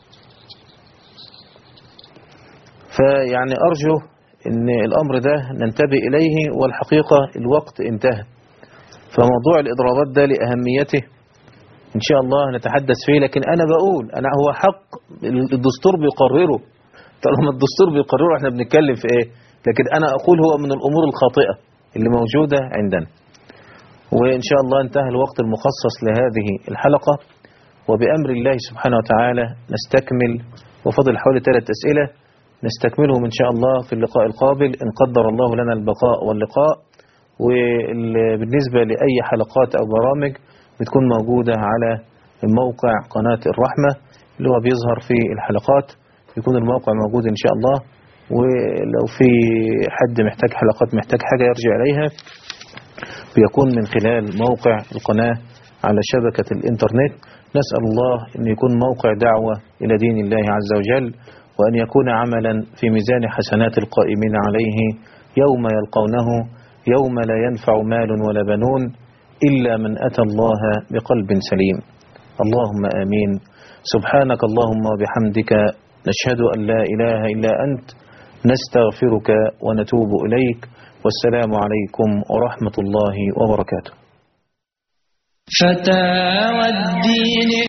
فيعني أرجو أن الأمر ده ننتبه إليه والحقيقة الوقت انتهى فموضوع الإضرابات ده لأهميته إن شاء الله نتحدث فيه لكن أنا بقول أنا هو حق الدستور بيقرره طالما الدستور بيقرره احنا بنتكلم في إيه لكن أنا أقول هو من الأمور الخاطئة اللي موجودة عندنا وإن شاء الله انتهى الوقت المخصص لهذه الحلقة وبأمر الله سبحانه وتعالى نستكمل وفضل حوالي ثلاث أسئلة نستكملهم إن شاء الله في اللقاء القابل إن قدر الله لنا البقاء واللقاء وبالنسبة لأي حلقات أو برامج بتكون موجودة على موقع قناة الرحمة اللي هو بيظهر في الحلقات يكون الموقع موجود إن شاء الله ولو في حد محتاج حلقات محتاج حاجة يرجع إليها بيكون من خلال موقع القناة على شبكة الإنترنت نسأل الله أن يكون موقع دعوة إلى دين الله عز وجل وأن يكون عملا في ميزان حسنات القائمين عليه يوم يلقونه يوم لا ينفع مال ولا بنون إلا من أتى الله بقلب سليم اللهم آمين سبحانك اللهم وبحمدك نشهد أن لا إله إلا أنت نستغفرك ونتوب إليك والسلام عليكم ورحمة الله وبركاته فتاوى الدين